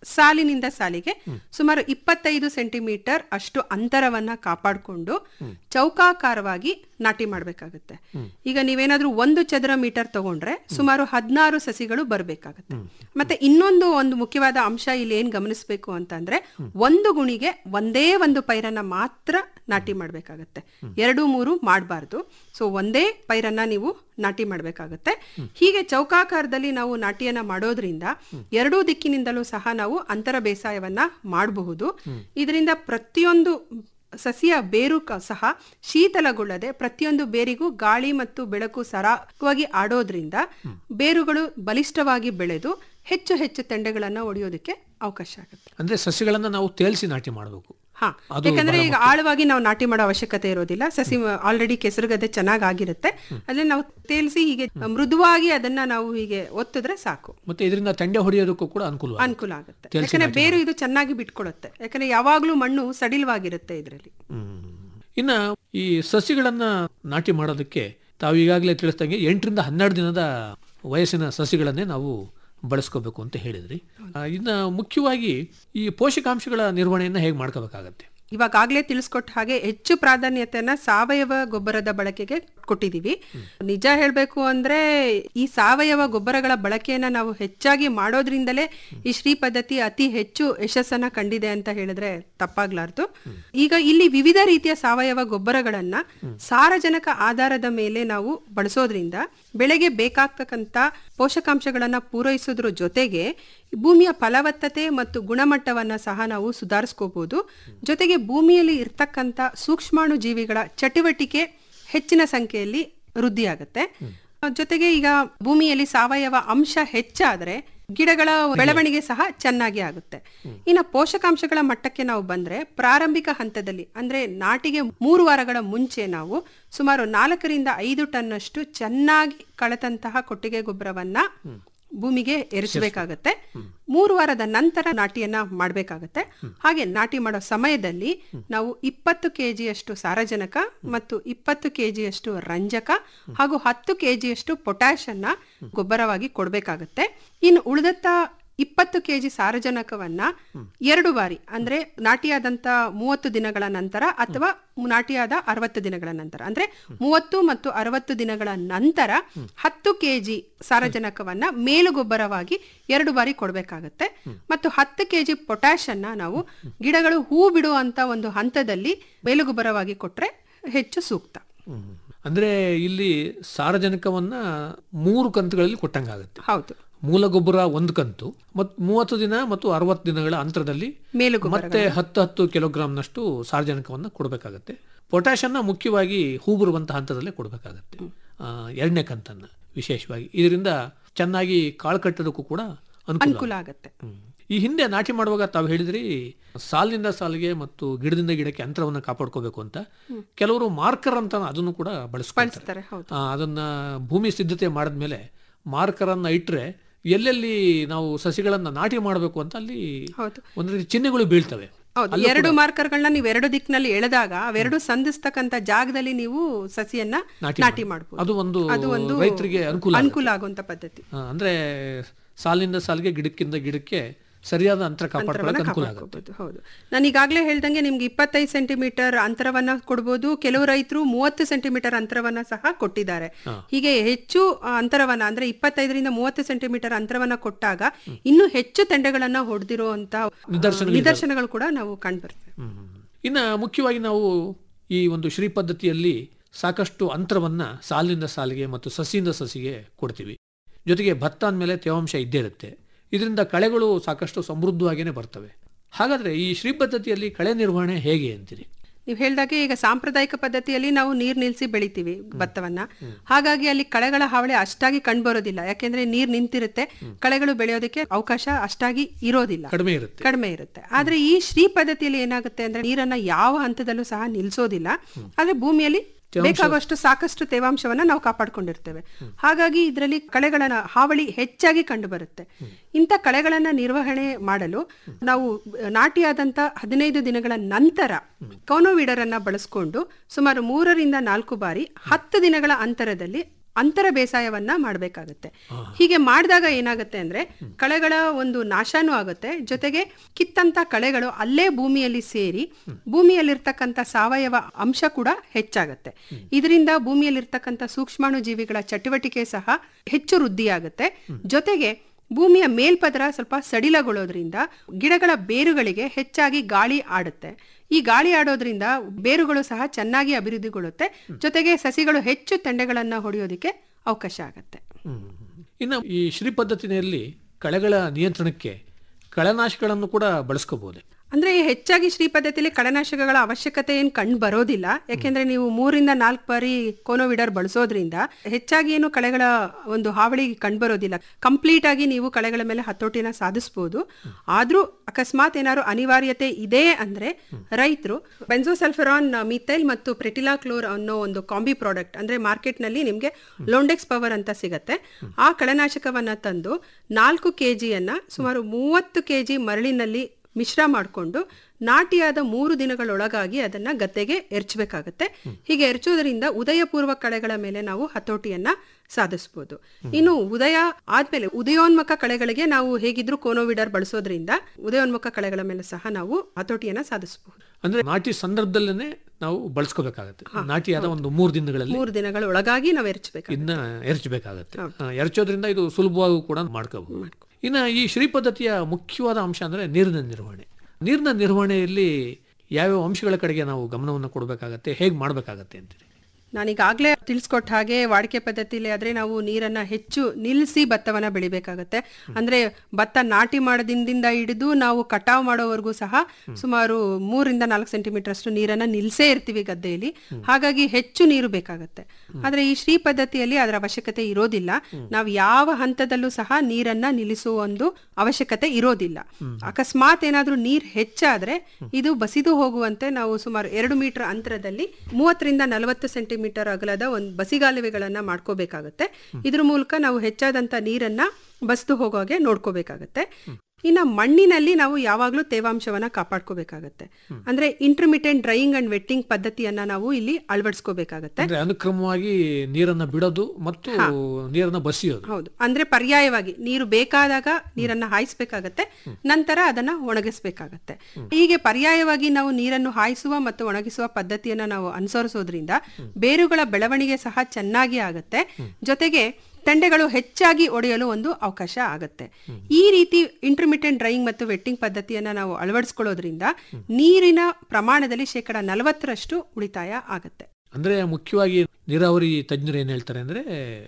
ಸಾಲಿನಿಂದ ಸಾಲಿಗೆ ಸುಮಾರು ಇಪ್ಪತ್ತೈದು ಸೆಂಟಿಮೀಟರ್ ಅಷ್ಟು ಅಂತರವನ್ನ ಕಾಪಾಡಿಕೊಂಡು ಚೌಕಾಕಾರವಾಗಿ ನಾಟಿ ಮಾಡಬೇಕಾಗುತ್ತೆ ಈಗ ನೀವೇನಾದ್ರೂ ಒಂದು ಚದರ ಮೀಟರ್ ತಗೊಂಡ್ರೆ ಸುಮಾರು ಹದಿನಾರು ಸಸಿಗಳು ಬರಬೇಕಾಗತ್ತೆ ಮತ್ತೆ ಇನ್ನೊಂದು ಒಂದು ಮುಖ್ಯವಾದ ಅಂಶ ಇಲ್ಲಿ ಏನ್ ಗಮನಿಸಬೇಕು ಅಂತಂದ್ರೆ ಒಂದು ಗುಣಿಗೆ ಒಂದೇ ಒಂದು ಪೈರನ್ನ ಮಾತ್ರ ನಾಟಿ ಮಾಡಬೇಕಾಗತ್ತೆ ಎರಡು ಮೂರು ಮಾಡಬಾರ್ದು ಸೊ ಒಂದೇ ಪೈರನ್ನ ನೀವು ನಾಟಿ ಮಾಡಬೇಕಾಗತ್ತೆ ಹೀಗೆ ಚೌಕಾಕಾರದಲ್ಲಿ ನಾವು ನಾಟಿಯನ್ನ ಮಾಡೋದ್ರಿಂದ ಎರಡೂ ದಿಕ್ಕಿನಿಂದಲೂ ಸಹ ನಾವು ಅಂತರ ಬೇಸಾಯವನ್ನ ಮಾಡಬಹುದು ಇದರಿಂದ ಪ್ರತಿಯೊಂದು ಸಸಿಯ ಬೇರು ಕ- ಸಹ ಶೀತಲಗೊಳ್ಳದೆ ಪ್ರತಿಯೊಂದು ಬೇರಿಗೂ ಗಾಳಿ ಮತ್ತು ಬೆಳಕು ಸರಾಗವಾಗಿ ಆಡೋದ್ರಿಂದ ಬೇರುಗಳು ಬಲಿಷ್ಠವಾಗಿ ಬೆಳೆದು ಹೆಚ್ಚು ಹೆಚ್ಚು ತೆಂಡೆಗಳನ್ನ ಒಡೆಯೋದಕ್ಕೆ ಅವಕಾಶ ಆಗುತ್ತೆ ಅಂದ್ರೆ ಸಸ್ಯಗಳನ್ನ ನಾವು ತೇಲ್ಸಿ ನಾಟಿ ಮಾಡಬೇಕು ಹಾ ಅದು ಯಾಕಂದ್ರೆ ಬಹಳ ಈಗ ಆಳವಾಗಿ ನಾವು ನಾಟಿ ಮಾಡೋ ಅವಶ್ಯಕತೆ ಇರೋದಿಲ್ಲ ಸಸಿ ಆಲ್ರೆಡಿ ಕೆಸರುಗದ್ದೆ ಚೆನ್ನಾಗ್ ಆಗಿರುತ್ತೆ ಅದ್ರಲ್ಲಿ ನಾವು ತೇಲ್ಸಿ ಹೀಗೆ ಮೃದುವಾಗಿ ಅದನ್ನ ನಾವು ಹೀಗೆ ಒತ್ತಿದ್ರೆ ಸಾಕು ಮತ್ತೆ ಇದರಿಂದ ತೆಂಡೆ ಹೊಡೆಯೋದಕ್ಕೂ ಕೂಡ ಅನುಕೂಲ ಅನುಕೂಲ ಆಗುತ್ತೆ ತೇಲ್ಸಿ ಯಾಕಂದ್ರೆ ನಾಟಿ ಬೇರು ಇದು ಚೆನ್ನಾಗಿ ಬಿಟ್ಕೊಳ್ಳುತ್ತೆ ಯಾಕಂದ್ರೆ ಯಾವಾಗ್ಲೂ ಮಣ್ಣು ಸಡಿಲವಾಗಿರುತ್ತೆ ಇದರಲ್ಲಿ ಇನ್ನ ಈ ಸಸಿಗಳನ್ನ ನಾಟಿ ಮಾಡೋದಕ್ಕೆ ತಾವು ಈಗಾಗಲೇ ತಿಳಿಸ್ದಂಗೆ ಎಂಟರಿಂದ ಹನ್ನೆರಡು ದಿನದ ವಯಸ್ಸಿನ ಸಸಿಗಳನ್ನೇ ನಾವು ಬಳಸ್ಕೋಬೇಕು ಅಂತ ಹೇಳಿದ್ರಿ ಆ, ಇನ್ನ ಮುಖ್ಯವಾಗಿ ಈ ಪೋಷಕಾಂಶಗಳ ನಿರ್ವಹಣೆಯನ್ನ ಹೇಗೆ ಮಾಡ್ಕೋಬೇಕಾಗತ್ತೆ ಇವಾಗಲೇ ತಿಳಿಸ್ಕೊಟ್ಟ ಹಾಗೆ ಹೆಚ್ಚು ಪ್ರಾಧಾನ್ಯತೆಯನ್ನ ಸಾವಯವ ಗೊಬ್ಬರದ ಬಳಕೆಗೆ ಕೊಟ್ಟಿದೀವಿ ನಿಜ ಹೇಳ್ಬೇಕು ಅಂದ್ರೆ ಈ ಸಾವಯವ ಗೊಬ್ಬರಗಳ ಬಳಕೆಯನ್ನ ನಾವು ಹೆಚ್ಚಾಗಿ ಮಾಡೋದ್ರಿಂದಲೇ ಈ ಶ್ರೀ ಪದ್ಧತಿ ಅತಿ ಹೆಚ್ಚು ಯಶಸ್ಸನ್ನ ಕಂಡಿದೆ ಅಂತ ಹೇಳಿದ್ರೆ ತಪ್ಪಾಗ್ಲಾರ್ದು ಈಗ ಇಲ್ಲಿ ವಿವಿಧ ರೀತಿಯ ಸಾವಯವ ಗೊಬ್ಬರಗಳನ್ನ ಸಾರಜನಕ ಆಧಾರದ ಮೇಲೆ ನಾವು ಬಳಸೋದ್ರಿಂದ ಬೆಳೆಗೆ ಬೇಕಾಗ್ತಕ್ಕಂಥ ಪೋಷಕಾಂಶಗಳನ್ನ ಪೂರೈಸೋದ್ರ ಜೊತೆಗೆ ಭೂಮಿಯ ಫಲವತ್ತತೆ ಮತ್ತು ಗುಣಮಟ್ಟವನ್ನ ಸಹ ನಾವು ಸುಧಾರಿಸ್ಕೋಬಹುದು ಜೊತೆಗೆ ಭೂಮಿಯಲ್ಲಿ ಇರ್ತಕ್ಕಂಥ ಸೂಕ್ಷ್ಮಾಣು ಜೀವಿಗಳ ಚಟುವಟಿಕೆ ಹೆಚ್ಚಿನ ಸಂಖ್ಯೆಯಲ್ಲಿ ವೃದ್ಧಿಯಾಗುತ್ತೆ ಜೊತೆಗೆ ಈಗ ಭೂಮಿಯಲ್ಲಿ ಸಾವಯವ ಅಂಶ ಹೆಚ್ಚಾದ್ರೆ ಗಿಡಗಳ ಬೆಳವಣಿಗೆ ಸಹ ಚೆನ್ನಾಗಿ ಆಗುತ್ತೆ ಇನ್ನು ಪೋಷಕಾಂಶಗಳ ಮಟ್ಟಕ್ಕೆ ನಾವು ಬಂದ್ರೆ ಪ್ರಾರಂಭಿಕ ಹಂತದಲ್ಲಿ ಅಂದ್ರೆ ನಾಟಿಗೆ ಮೂರು ವಾರಗಳ ಮುಂಚೆ ನಾವು ಸುಮಾರು ನಾಲ್ಕರಿಂದ ಐದು ಟನ್ ಅಷ್ಟು ಚೆನ್ನಾಗಿ ಕಳೆದಂತಹ ಕೊಟ್ಟಿಗೆ ಗೊಬ್ಬರವನ್ನ ಭೂಮಿಗೆ ಎರಿಸಬೇಕಾಗತ್ತೆ ಮೂರು ವಾರದ ನಂತರ ನಾಟಿಯನ್ನ ಮಾಡಬೇಕಾಗತ್ತೆ ಹಾಗೆ ನಾಟಿ ಮಾಡೋ ಸಮಯದಲ್ಲಿ ನಾವು ಇಪ್ಪತ್ತು ಕೆಜಿಯಷ್ಟು ಸಾರಜನಕ ಮತ್ತು ಇಪ್ಪತ್ತು ಕೆಜಿಯಷ್ಟು ರಂಜಕ ಹಾಗೂ ಹತ್ತು ಕೆಜಿಯಷ್ಟು ಪೊಟ್ಯಾಶ್ ಅನ್ನ ಗೊಬ್ಬರವಾಗಿ ಕೊಡಬೇಕಾಗತ್ತೆ ಇನ್ನು ಉಳಿದತ್ತ ಇಪ್ಪತ್ತು ಕೆಜಿ ಸಾರಜನಕವನ್ನ ಎರಡು ಬಾರಿ ಅಂದ್ರೆ ನಾಟಿಯಾದಂತ ಮೂವತ್ತು ದಿನಗಳ ನಂತರ ಅಥವಾ ನಾಟಿಯಾದ ಅರವತ್ತು ದಿನಗಳ ನಂತರ ಅಂದ್ರೆ ಮೂವತ್ತು ಮತ್ತು ಅರವತ್ತು ದಿನಗಳ ನಂತರ ಹತ್ತು ಕೆಜಿ ಸಾರಜನಕವನ್ನ ಮೇಲುಗೊಬ್ಬರವಾಗಿ ಎರಡು ಬಾರಿ ಕೊಡಬೇಕಾಗತ್ತೆ ಮತ್ತು ಹತ್ತು ಕೆಜಿ ಪೊಟ್ಯಾಶ್ ಅನ್ನ ನಾವು ಗಿಡಗಳು ಹೂ ಬಿಡುವಂತ ಒಂದು ಹಂತದಲ್ಲಿ ಮೇಲುಗೊಬ್ಬರವಾಗಿ ಕೊಟ್ರೆ ಹೆಚ್ಚು ಸೂಕ್ತ ಅಂದ್ರೆ ಇಲ್ಲಿ ಸಾರಜನಕವನ್ನ ಮೂರು ಕಂತುಗಳಲ್ಲಿ ಕೊಟ್ಟಂಗಾಗುತ್ತೆ ಹೌದು ಮೂಲ ಗೊಬ್ಬರ ಒಂದು ಕಂತು ಮತ್ತು ಮೂವತ್ತು ದಿನ ಮತ್ತು ಅರವತ್ತು ದಿನಗಳ ಅಂತರದಲ್ಲಿ ಮೇಲುಗೊಬ್ಬರ ಮತ್ತೆ ಹತ್ತು ಹತ್ತು ಕಿಲೋಗ್ರಾಂನಷ್ಟು ಸಾರಜನಕವನ್ನು ಕೊಡಬೇಕಾಗತ್ತೆ ಪೊಟ್ಯಾಷನ್ನ ಮುಖ್ಯವಾಗಿ ಹೂ ಬರುವಂತ ಹಂತದಲ್ಲೇ ಕೊಡಬೇಕಾಗತ್ತೆ ಆ, ಎರಡನೇ ಕಂತನ್ನ ವಿಶೇಷವಾಗಿ ಇದರಿಂದ ಚೆನ್ನಾಗಿ ಕಾಳು ಕಟ್ಟೋದಕ್ಕೂ ಕೂಡ ಅನುಕೂಲ ಅನುಕೂಲ ಆಗತ್ತೆ ಹ್ಮ್. ಈ ಹಿಂದೆ ನಾಟಿ ಮಾಡುವಾಗ ತಾವು ಹೇಳಿದ್ರಿ ಸಾಲಿನಿಂದ ಸಾಲಿಗೆ ಮತ್ತು ಗಿಡದಿಂದ ಗಿಡಕ್ಕೆ ಅಂತರವನ್ನು ಕಾಪಾಡ್ಕೋಬೇಕು ಅಂತ ಕೆಲವರು ಮಾರ್ಕರ್ ಅಂತ ಅದನ್ನು ಕೂಡ ಬಳಸ್ಕೊಳ್ತಾರೆ ಬಳಸ್ತಾರೆ ಹೌದು ಆ, ಅದನ್ನ ಭೂಮಿ ಸಿದ್ಧತೆ ಮಾಡಿದ್ಮೇಲೆ ಮಾರ್ಕರನ್ನ ಇಟ್ರೆ ಎಲ್ಲೆಲ್ಲಿ ನಾವು ಸಸಿಗಳನ್ನ ನಾಟಿ ಮಾಡಬೇಕು ಅಂತ ಅಲ್ಲಿ ಹೌದು ಒಂದು ರೀತಿ ಚಿಹ್ನೆಗಳು ಬೀಳ್ತವೆ ಹೌದು ಎರಡು ಮಾರ್ಕರ್ಗಳನ್ನ ನೀವು ಎರಡು ದಿಕ್ಕಿನಲ್ಲಿ ಎಳೆದಾಗ ಅವೆರಡು ಸಂಧಿಸ್ತಕ್ಕಂತ ಜಾಗದಲ್ಲಿ ನೀವು ಸಸಿಯನ್ನ ನಾಟಿ ನಾಟಿ ಮಾಡಬಹುದು ಅದು ಒಂದು ಅದು ಒಂದು ರೈತರಿಗೆ ಅನುಕೂಲ ಅನುಕೂಲ ಆಗುವಂತ ಪದ್ಧತಿ ಆ, ಅಂದ್ರೆ ಸಾಲಿನಿಂದ ಸಾಲಿಗೆ ಗಿಡಕ್ಕಿಂತ ಗಿಡಕ್ಕೆ ಸರಿಯಾದ ಅಂತರ ಕಾಪಾಡ್ಕೊಳ್ಳೋಕೆ ಅನುಕೂಲ ಆಗುತ್ತೆ ಕಾಪಾಡ್ಕೋಬಹುದು ಹೌದು ನಾನು ಈಗಾಗಲೇ ಹೇಳ್ದಂಗೆ ನಿಮ್ಗೆ ಇಪ್ಪತ್ತೈದು ಸೆಂಟಿಮೀಟರ್ ಅಂತರವನ್ನ ಕೊಡ್ಬೋದು ಕೆಲವು ರೈತರು ಮೂವತ್ತು ಸೆಂಟಿಮೀಟರ್ ಅಂತರವನ್ನ ಸಹ ಕೊಟ್ಟಿದ್ದಾರೆ ಹೀಗೆ ಹೆಚ್ಚು ಆ, ಅಂತರವನ್ನ ಅಂದ್ರೆ ಇಪ್ಪತ್ತೈದರಿಂದ ಮೂವತ್ತು ಸೆಂಟಿಮೀಟರ್ ಅಂತರವನ್ನ ಕೊಟ್ಟಾಗ ಇನ್ನೂ ಹೆಚ್ಚು ತೆಂಡೆಗಳನ್ನ ಹೊಡೆದಿರುವಂತ ನಿದರ್ಶನಗಳಿದಾವೆ. ನಿದರ್ಶನಗಳು ಕೂಡ ನಾವು ಕಂಡುಬರ್ತೇವೆ ಹ್ಮ್. ಇನ್ನ ಮುಖ್ಯವಾಗಿ ನಾವು ಈ ಒಂದು ಶ್ರೀ ಪದ್ಧತಿಯಲ್ಲಿ ಸಾಕಷ್ಟು ಅಂತರವನ್ನ ಸಾಲಿನಿಂದ ಸಾಲಿಗೆ ಮತ್ತು ಸಸಿಯಿಂದ ಸಸಿಗೆ ಕೊಡ್ತೀವಿ ಜೊತೆಗೆ ಭತ್ತ ಅಂದಮೇಲೆ ತೇವಾಂಶ ಇದ್ದೇ ಇರುತ್ತೆ ಇದರಿಂದ ಕಳೆಗಳು ಸಾಕಷ್ಟು ಸಮೃದ್ಧವಾಗಿಯೇ ಬರ್ತವೆ ಹಾಗಾದ್ರೆ ಈ ಶ್ರೀ ಪದ್ಧತಿಯಲ್ಲಿ ಕಳೆ ನಿರ್ವಹಣೆ ಹೇಗೆ ಅಂತೀರಿ ನೀವು ಹೇಳ್ದಾಗೆ ಈಗ ಸಾಂಪ್ರದಾಯಿಕ ಪದ್ಧತಿಯಲ್ಲಿ ನಾವು ನೀರ್ ನಿಲ್ಸಿ ಬೆಳಿತೀವಿ ಭತ್ತವನ್ನ ಹಾಗಾಗಿ ಅಲ್ಲಿ ಕಳೆಗಳ ಹಾವಳಿ ಅಷ್ಟಾಗಿ ಕಂಡುಬರೋದಿಲ್ಲ ಯಾಕೆಂದ್ರೆ ನೀರ್ ನಿಂತಿರುತ್ತೆ ಕಳೆಗಳು ಬೆಳೆಯೋದಕ್ಕೆ ಅವಕಾಶ ಅಷ್ಟಾಗಿ ಇರೋದಿಲ್ಲ ಕಡಿಮೆ ಇರುತ್ತೆ ಕಡಿಮೆ ಇರುತ್ತೆ ಆದ್ರೆ ಈ ಶ್ರೀ ಪದ್ಧತಿಯಲ್ಲಿ ಏನಾಗುತ್ತೆ ಅಂದ್ರೆ ನೀರನ್ನ ಯಾವ ಹಂತದಲ್ಲೂ ಸಹ ನಿಲ್ಸೋದಿಲ್ಲ ಆದ್ರೆ ಭೂಮಿಯಲ್ಲಿ ಬೇಕಾಗುವಷ್ಟು ಸಾಕಷ್ಟು ತೇವಾಂಶವನ್ನ ನಾವು ಕಾಪಾಡ್ಕೊಂಡಿರ್ತೇವೆ ಹಾಗಾಗಿ ಇದರಲ್ಲಿ ಕಳೆಗಳ ಹಾವಳಿ ಹೆಚ್ಚಾಗಿ ಕಂಡು ಬರುತ್ತೆ ಇಂಥ ಕಳೆಗಳನ್ನ ನಿರ್ವಹಣೆ ಮಾಡಲು ನಾವು ನಾಟಿಯಾದಂತ ಹದಿನೈದು ದಿನಗಳ ನಂತರ ಕೋನೋವೀಡರ್ ಅನ್ನ ಬಳಸ್ಕೊಂಡು ಸುಮಾರು ಮೂರರಿಂದ ನಾಲ್ಕು ಬಾರಿ ಹತ್ತು ದಿನಗಳ ಅಂತರದಲ್ಲಿ ಅಂತರ ಬೇಸಾಯವನ್ನ ಮಾಡಬೇಕಾಗತ್ತೆ ಹೀಗೆ ಮಾಡಿದಾಗ ಏನಾಗುತ್ತೆ ಅಂದ್ರೆ ಕಳೆಗಳ ಒಂದು ನಾಶನೂ ಆಗುತ್ತೆ ಜೊತೆಗೆ ಕಿತ್ತಂತ ಕಳೆಗಳು ಅಲ್ಲೇ ಭೂಮಿಯಲ್ಲಿ ಸೇರಿ ಭೂಮಿಯಲ್ಲಿರ್ತಕ್ಕಂಥ ಸಾವಯವ ಅಂಶ ಕೂಡ ಹೆಚ್ಚಾಗತ್ತೆ ಇದರಿಂದ ಭೂಮಿಯಲ್ಲಿರ್ತಕ್ಕಂಥ ಸೂಕ್ಷ್ಮಾಣು ಜೀವಿಗಳ ಚಟುವಟಿಕೆ ಸಹ ಹೆಚ್ಚು ವೃದ್ಧಿಯಾಗುತ್ತೆ ಜೊತೆಗೆ ಭೂಮಿಯ ಮೇಲ್ಪದರ ಸ್ವಲ್ಪ ಸಡಿಲಗೊಳ್ಳೋದ್ರಿಂದ ಗಿಡಗಳ ಬೇರುಗಳಿಗೆ ಹೆಚ್ಚಾಗಿ ಗಾಳಿ ಆಡುತ್ತೆ ಈ ಗಾಳಿ ಆಡೋದ್ರಿಂದ ಬೇರುಗಳು ಸಹ ಚೆನ್ನಾಗಿ ಅಭಿವೃದ್ಧಿಗೊಳ್ಳುತ್ತೆ ಜೊತೆಗೆ ಸಸಿಗಳು ಹೆಚ್ಚು ತೆಂಡೆಗಳನ್ನ ಹೊಡೆಯೋದಕ್ಕೆ ಅವಕಾಶ ಆಗತ್ತೆ ಇನ್ನು ಈ ಶ್ರೀ ಪದ್ಧತಿನಲ್ಲಿ ಕಳೆಗಳ ನಿಯಂತ್ರಣಕ್ಕೆ ಕಳೆನಾಶಕಗಳನ್ನು ಕೂಡ ಬಳಸ್ಕೋಬಹುದೇ ಅಂದ್ರೆ ಹೆಚ್ಚಾಗಿ ಶ್ರೀ ಪದ್ಧತಿಯಲ್ಲಿ ಕಳೆನಾಶಕಗಳ ಅವಶ್ಯಕತೆ ಏನು ಕಂಡು ಬರೋದಿಲ್ಲ ಯಾಕೆಂದ್ರೆ ನೀವು ಮೂರಿಂದ ನಾಲ್ಕು ಬಾರಿ ಕೋನೋವಿಡರ್ ಬಳಸೋದ್ರಿಂದ ಹೆಚ್ಚಾಗಿ ಏನು ಕಳೆಗಳ ಒಂದು ಹಾವಳಿ ಕಂಡು ಬರೋದಿಲ್ಲ ಕಂಪ್ಲೀಟ್ ಆಗಿ ನೀವು ಕಳೆಗಳ ಮೇಲೆ ಹತೋಟಿನ ಸಾಧಿಸಬಹುದು ಆದ್ರೂ ಅಕಸ್ಮಾತ್ ಏನಾದ್ರು ಅನಿವಾರ್ಯತೆ ಇದೆ ಅಂದ್ರೆ ರೈತರು ಬೆನ್ಸೋಸಲ್ಫರಾನ್ ಮಿಥೈಲ್ ಮತ್ತು ಪ್ರೆಟಿಲಾಕ್ಲೋರ್ ಅನ್ನೋ ಒಂದು ಕಾಂಬಿ ಪ್ರಾಡಕ್ಟ್ ಅಂದ್ರೆ ಮಾರ್ಕೆಟ್ ನಲ್ಲಿ ನಿಮ್ಗೆ ಲೋಂಡೆಕ್ಸ್ ಪವರ್ ಅಂತ ಸಿಗತ್ತೆ ಆ ಕಳೆನಾಶಕವನ್ನ ತಂದು ನಾಲ್ಕು ಕೆಜಿಯನ್ನ ಸುಮಾರು ಮೂವತ್ತು ಕೆಜಿ ಮರಳಿನಲ್ಲಿ ಮಿಶ್ರ ಮಾಡಿಕೊಂಡು ನಾಟಿಯಾದ ಮೂರು ದಿನಗಳೊಳಗಾಗಿ ಅದನ್ನ ಗದ್ದೆಗೆ ಎರ್ಚಬೇಕಾಗತ್ತೆ ಹೀಗೆ ಎರ್ಚೋದ್ರಿಂದ ಉದಯಪೂರ್ವ ಕಳೆಗಳ ಮೇಲೆ ನಾವು ಹತೋಟಿಯನ್ನ ಸಾಧಿಸಬಹುದು ಇನ್ನು ಉದಯ ಆದ್ಮೇಲೆ ಉದಯೋನ್ಮುಖ ಕಳೆಗಳಿಗೆ ನಾವು ಹೇಗಿದ್ರು ಕೋನೋವಿಡರ್ ಬಳಸೋದ್ರಿಂದ ಉದಯೋನ್ಮುಖ ಕಳೆಗಳ ಮೇಲೆ ಸಹ ನಾವು ಹತೋಟಿಯನ್ನ ಸಾಧಿಸಬಹುದು ಅಂದ್ರೆ ನಾಟಿ ಸಂದರ್ಭದಲ್ಲೇ ನಾವು ಬಳಸ್ಕೋಬೇಕಾಗತ್ತೆ ನಾಟಿಯಾದ ಒಂದು ಮೂರು ದಿನಗಳಲ್ಲಿ ಮೂರು ದಿನಗಳ ಒಳಗಾಗಿ ನಾವು ಎರ್ಚಬೇಕು ಇದನ್ನ ಎರಚಬೇಕಾಗತ್ತೆ ಆ, ಎರಚೋದ್ರಿಂದ ಇದು ಸುಲಭವಾಗಿ ಕೂಡ ಮಾಡ್ಕೋಬಹುದು ಇನ್ನು ಈ ಶ್ರೀ ಪದ್ಧತಿಯ ಮುಖ್ಯವಾದ ಅಂಶ ಅಂದ್ರೆ ನೀರಿನ ನಿರ್ವಹಣೆ ನೀರಿನ ನಿರ್ವಹಣೆಯಲ್ಲಿ ಯಾವ್ಯಾವ ಅಂಶಗಳ ಕಡೆಗೆ ನಾವು ಗಮನವನ್ನು ಕೊಡಬೇಕಾಗತ್ತೆ ಹೇಗೆ ಮಾಡಬೇಕಾಗತ್ತೆ ಅಂತೀರಿ ನಾನೀಗಾಗಲೇ ತಿಳಿಸ್ಕೊಟ್ಟ ಹಾಗೆ ವಾಡಿಕೆ ಪದ್ಧತಿಲಿ ಆದ್ರೆ ನಾವು ನೀರನ್ನ ಹೆಚ್ಚು ನಿಲ್ಲಿಸಿ ಭತ್ತವನ್ನ ಬೆಳಿಬೇಕಾಗತ್ತೆ ಅಂದ್ರೆ ಭತ್ತ ನಾಟಿ ಮಾಡೋದಿಂದ ಹಿಡಿದು ನಾವು ಕಟಾವ್ ಮಾಡೋವರೆಗೂ ಸಹ ಸುಮಾರು ಮೂರಿಂದ ನಾಲ್ಕು ಸೆಂಟಿಮೀಟರ್ ಅಷ್ಟು ನೀರನ್ನ ನಿಲ್ಸೇ ಇರ್ತೀವಿ ಗದ್ದೆಯಲ್ಲಿ ಹಾಗಾಗಿ ಹೆಚ್ಚು ನೀರು ಬೇಕಾಗತ್ತೆ ಆದ್ರೆ ಈ ಶ್ರೀ ಪದ್ಧತಿಯಲ್ಲಿ ಅದರ ಅವಶ್ಯಕತೆ ಇರೋದಿಲ್ಲ ನಾವು ಯಾವ ಹಂತದಲ್ಲೂ ಸಹ ನೀರನ್ನ ನಿಲ್ಲಿಸುವ ಒಂದು ಅವಶ್ಯಕತೆ ಇರೋದಿಲ್ಲ ಅಕಸ್ಮಾತ್ ಏನಾದ್ರೂ ನೀರ್ ಹೆಚ್ಚಾದ್ರೆ ಇದು ಬಸಿದು ಹೋಗುವಂತೆ ನಾವು ಸುಮಾರು ಎರಡು ಮೀಟರ್ ಅಂತರದಲ್ಲಿ ಮೂವತ್ತರಿಂದ ನಲವತ್ತು ಸೆಂಟಿಮೀಟರ್ ಅಗಲದ ಒಂದು ಬಸಿಗಾಲುವೆಗಳನ್ನ ಮಾಡ್ಕೋಬೇಕಾಗತ್ತೆ ಇದ್ರ ಮೂಲಕ ನಾವು ಹೆಚ್ಚಾದಂತ ನೀರನ್ನ ಬಸ್ದು ಹೋಗೋ ಹಾಗೆ ನೋಡ್ಕೋಬೇಕಾಗತ್ತೆ ಇನ್ನ ಮಣ್ಣಿನಲ್ಲಿ ನಾವು ಯಾವಾಗ್ಲೂ ತೇವಾಂಶವನ್ನ ಕಾಪಾಡ್ಕೋಬೇಕಾಗತ್ತೆ ಅಂದ್ರೆ ಇಂಟರ್ಮಿಟೆಂಟ್ ಡ್ರೈಯಿಂಗ್ ಅಂಡ್ ವೆಟ್ಟಿಂಗ್ ಪದ್ಧತಿಯನ್ನ ನಾವು ಇಲ್ಲಿ ಅಳವಡಿಸ್ಕೋಬೇಕಾಗತ್ತೆ ಅಂದ್ರೆ ಅನುಕ್ರಮವಾಗಿ ನೀರನ್ನ ಬಿಡೋದು ಮತ್ತು ನೀರನ್ನ ಬಸಿಯೋದು ಹೌದು ಅಂದ್ರೆ ಪರ್ಯಾಯವಾಗಿ ನೀರು ಬೇಕಾದಾಗ ನೀರನ್ನ ಹಾಯಿಸ್ಬೇಕಾಗತ್ತೆ ನಂತರ ಅದನ್ನ ಒಣಗಿಸ್ಬೇಕಾಗತ್ತೆ ಹೀಗೆ ಪರ್ಯಾಯವಾಗಿ ನಾವು ನೀರನ್ನು ಹಾಯಿಸುವ ಮತ್ತು ಒಣಗಿಸುವ ಪದ್ಧತಿಯನ್ನ ನಾವು ಅನುಸರಿಸೋದ್ರಿಂದ ಬೇರುಗಳ ಬೆಳವಣಿಗೆ ಸಹ ಚೆನ್ನಾಗಿ ಆಗತ್ತೆ ಜೊತೆಗೆ ತಂಡೆಗಳು ಹೆಚ್ಚಾಗಿ ಒಡೆಯಲು ಒಂದು ಅವಕಾಶ ಆಗತ್ತೆ ಈ ರೀತಿ ಇಂಟರ್ಮಿಟೆಂಟ್ ಡ್ರೈಯಿಂಗ್ ಮತ್ತು ವೆಟ್ಟಿಂಗ್ ಪದ್ಧತಿಯನ್ನ ನಾವು ಅಳವಡಿಸ್ಕೊಳ್ಳೋದ್ರಿಂದ ನೀರಿನ ಪ್ರಮಾಣದಲ್ಲಿ ಶೇಕಡ ನಲವತ್ತರಷ್ಟು ಉಳಿತಾಯ ಆಗತ್ತೆ ಅಂದ್ರೆ ಮುಖ್ಯವಾಗಿ ನೀರಾವರಿ ತಜ್ಞರು ಏನ್ ಹೇಳ್ತಾರೆ ಅಂದ್ರೆ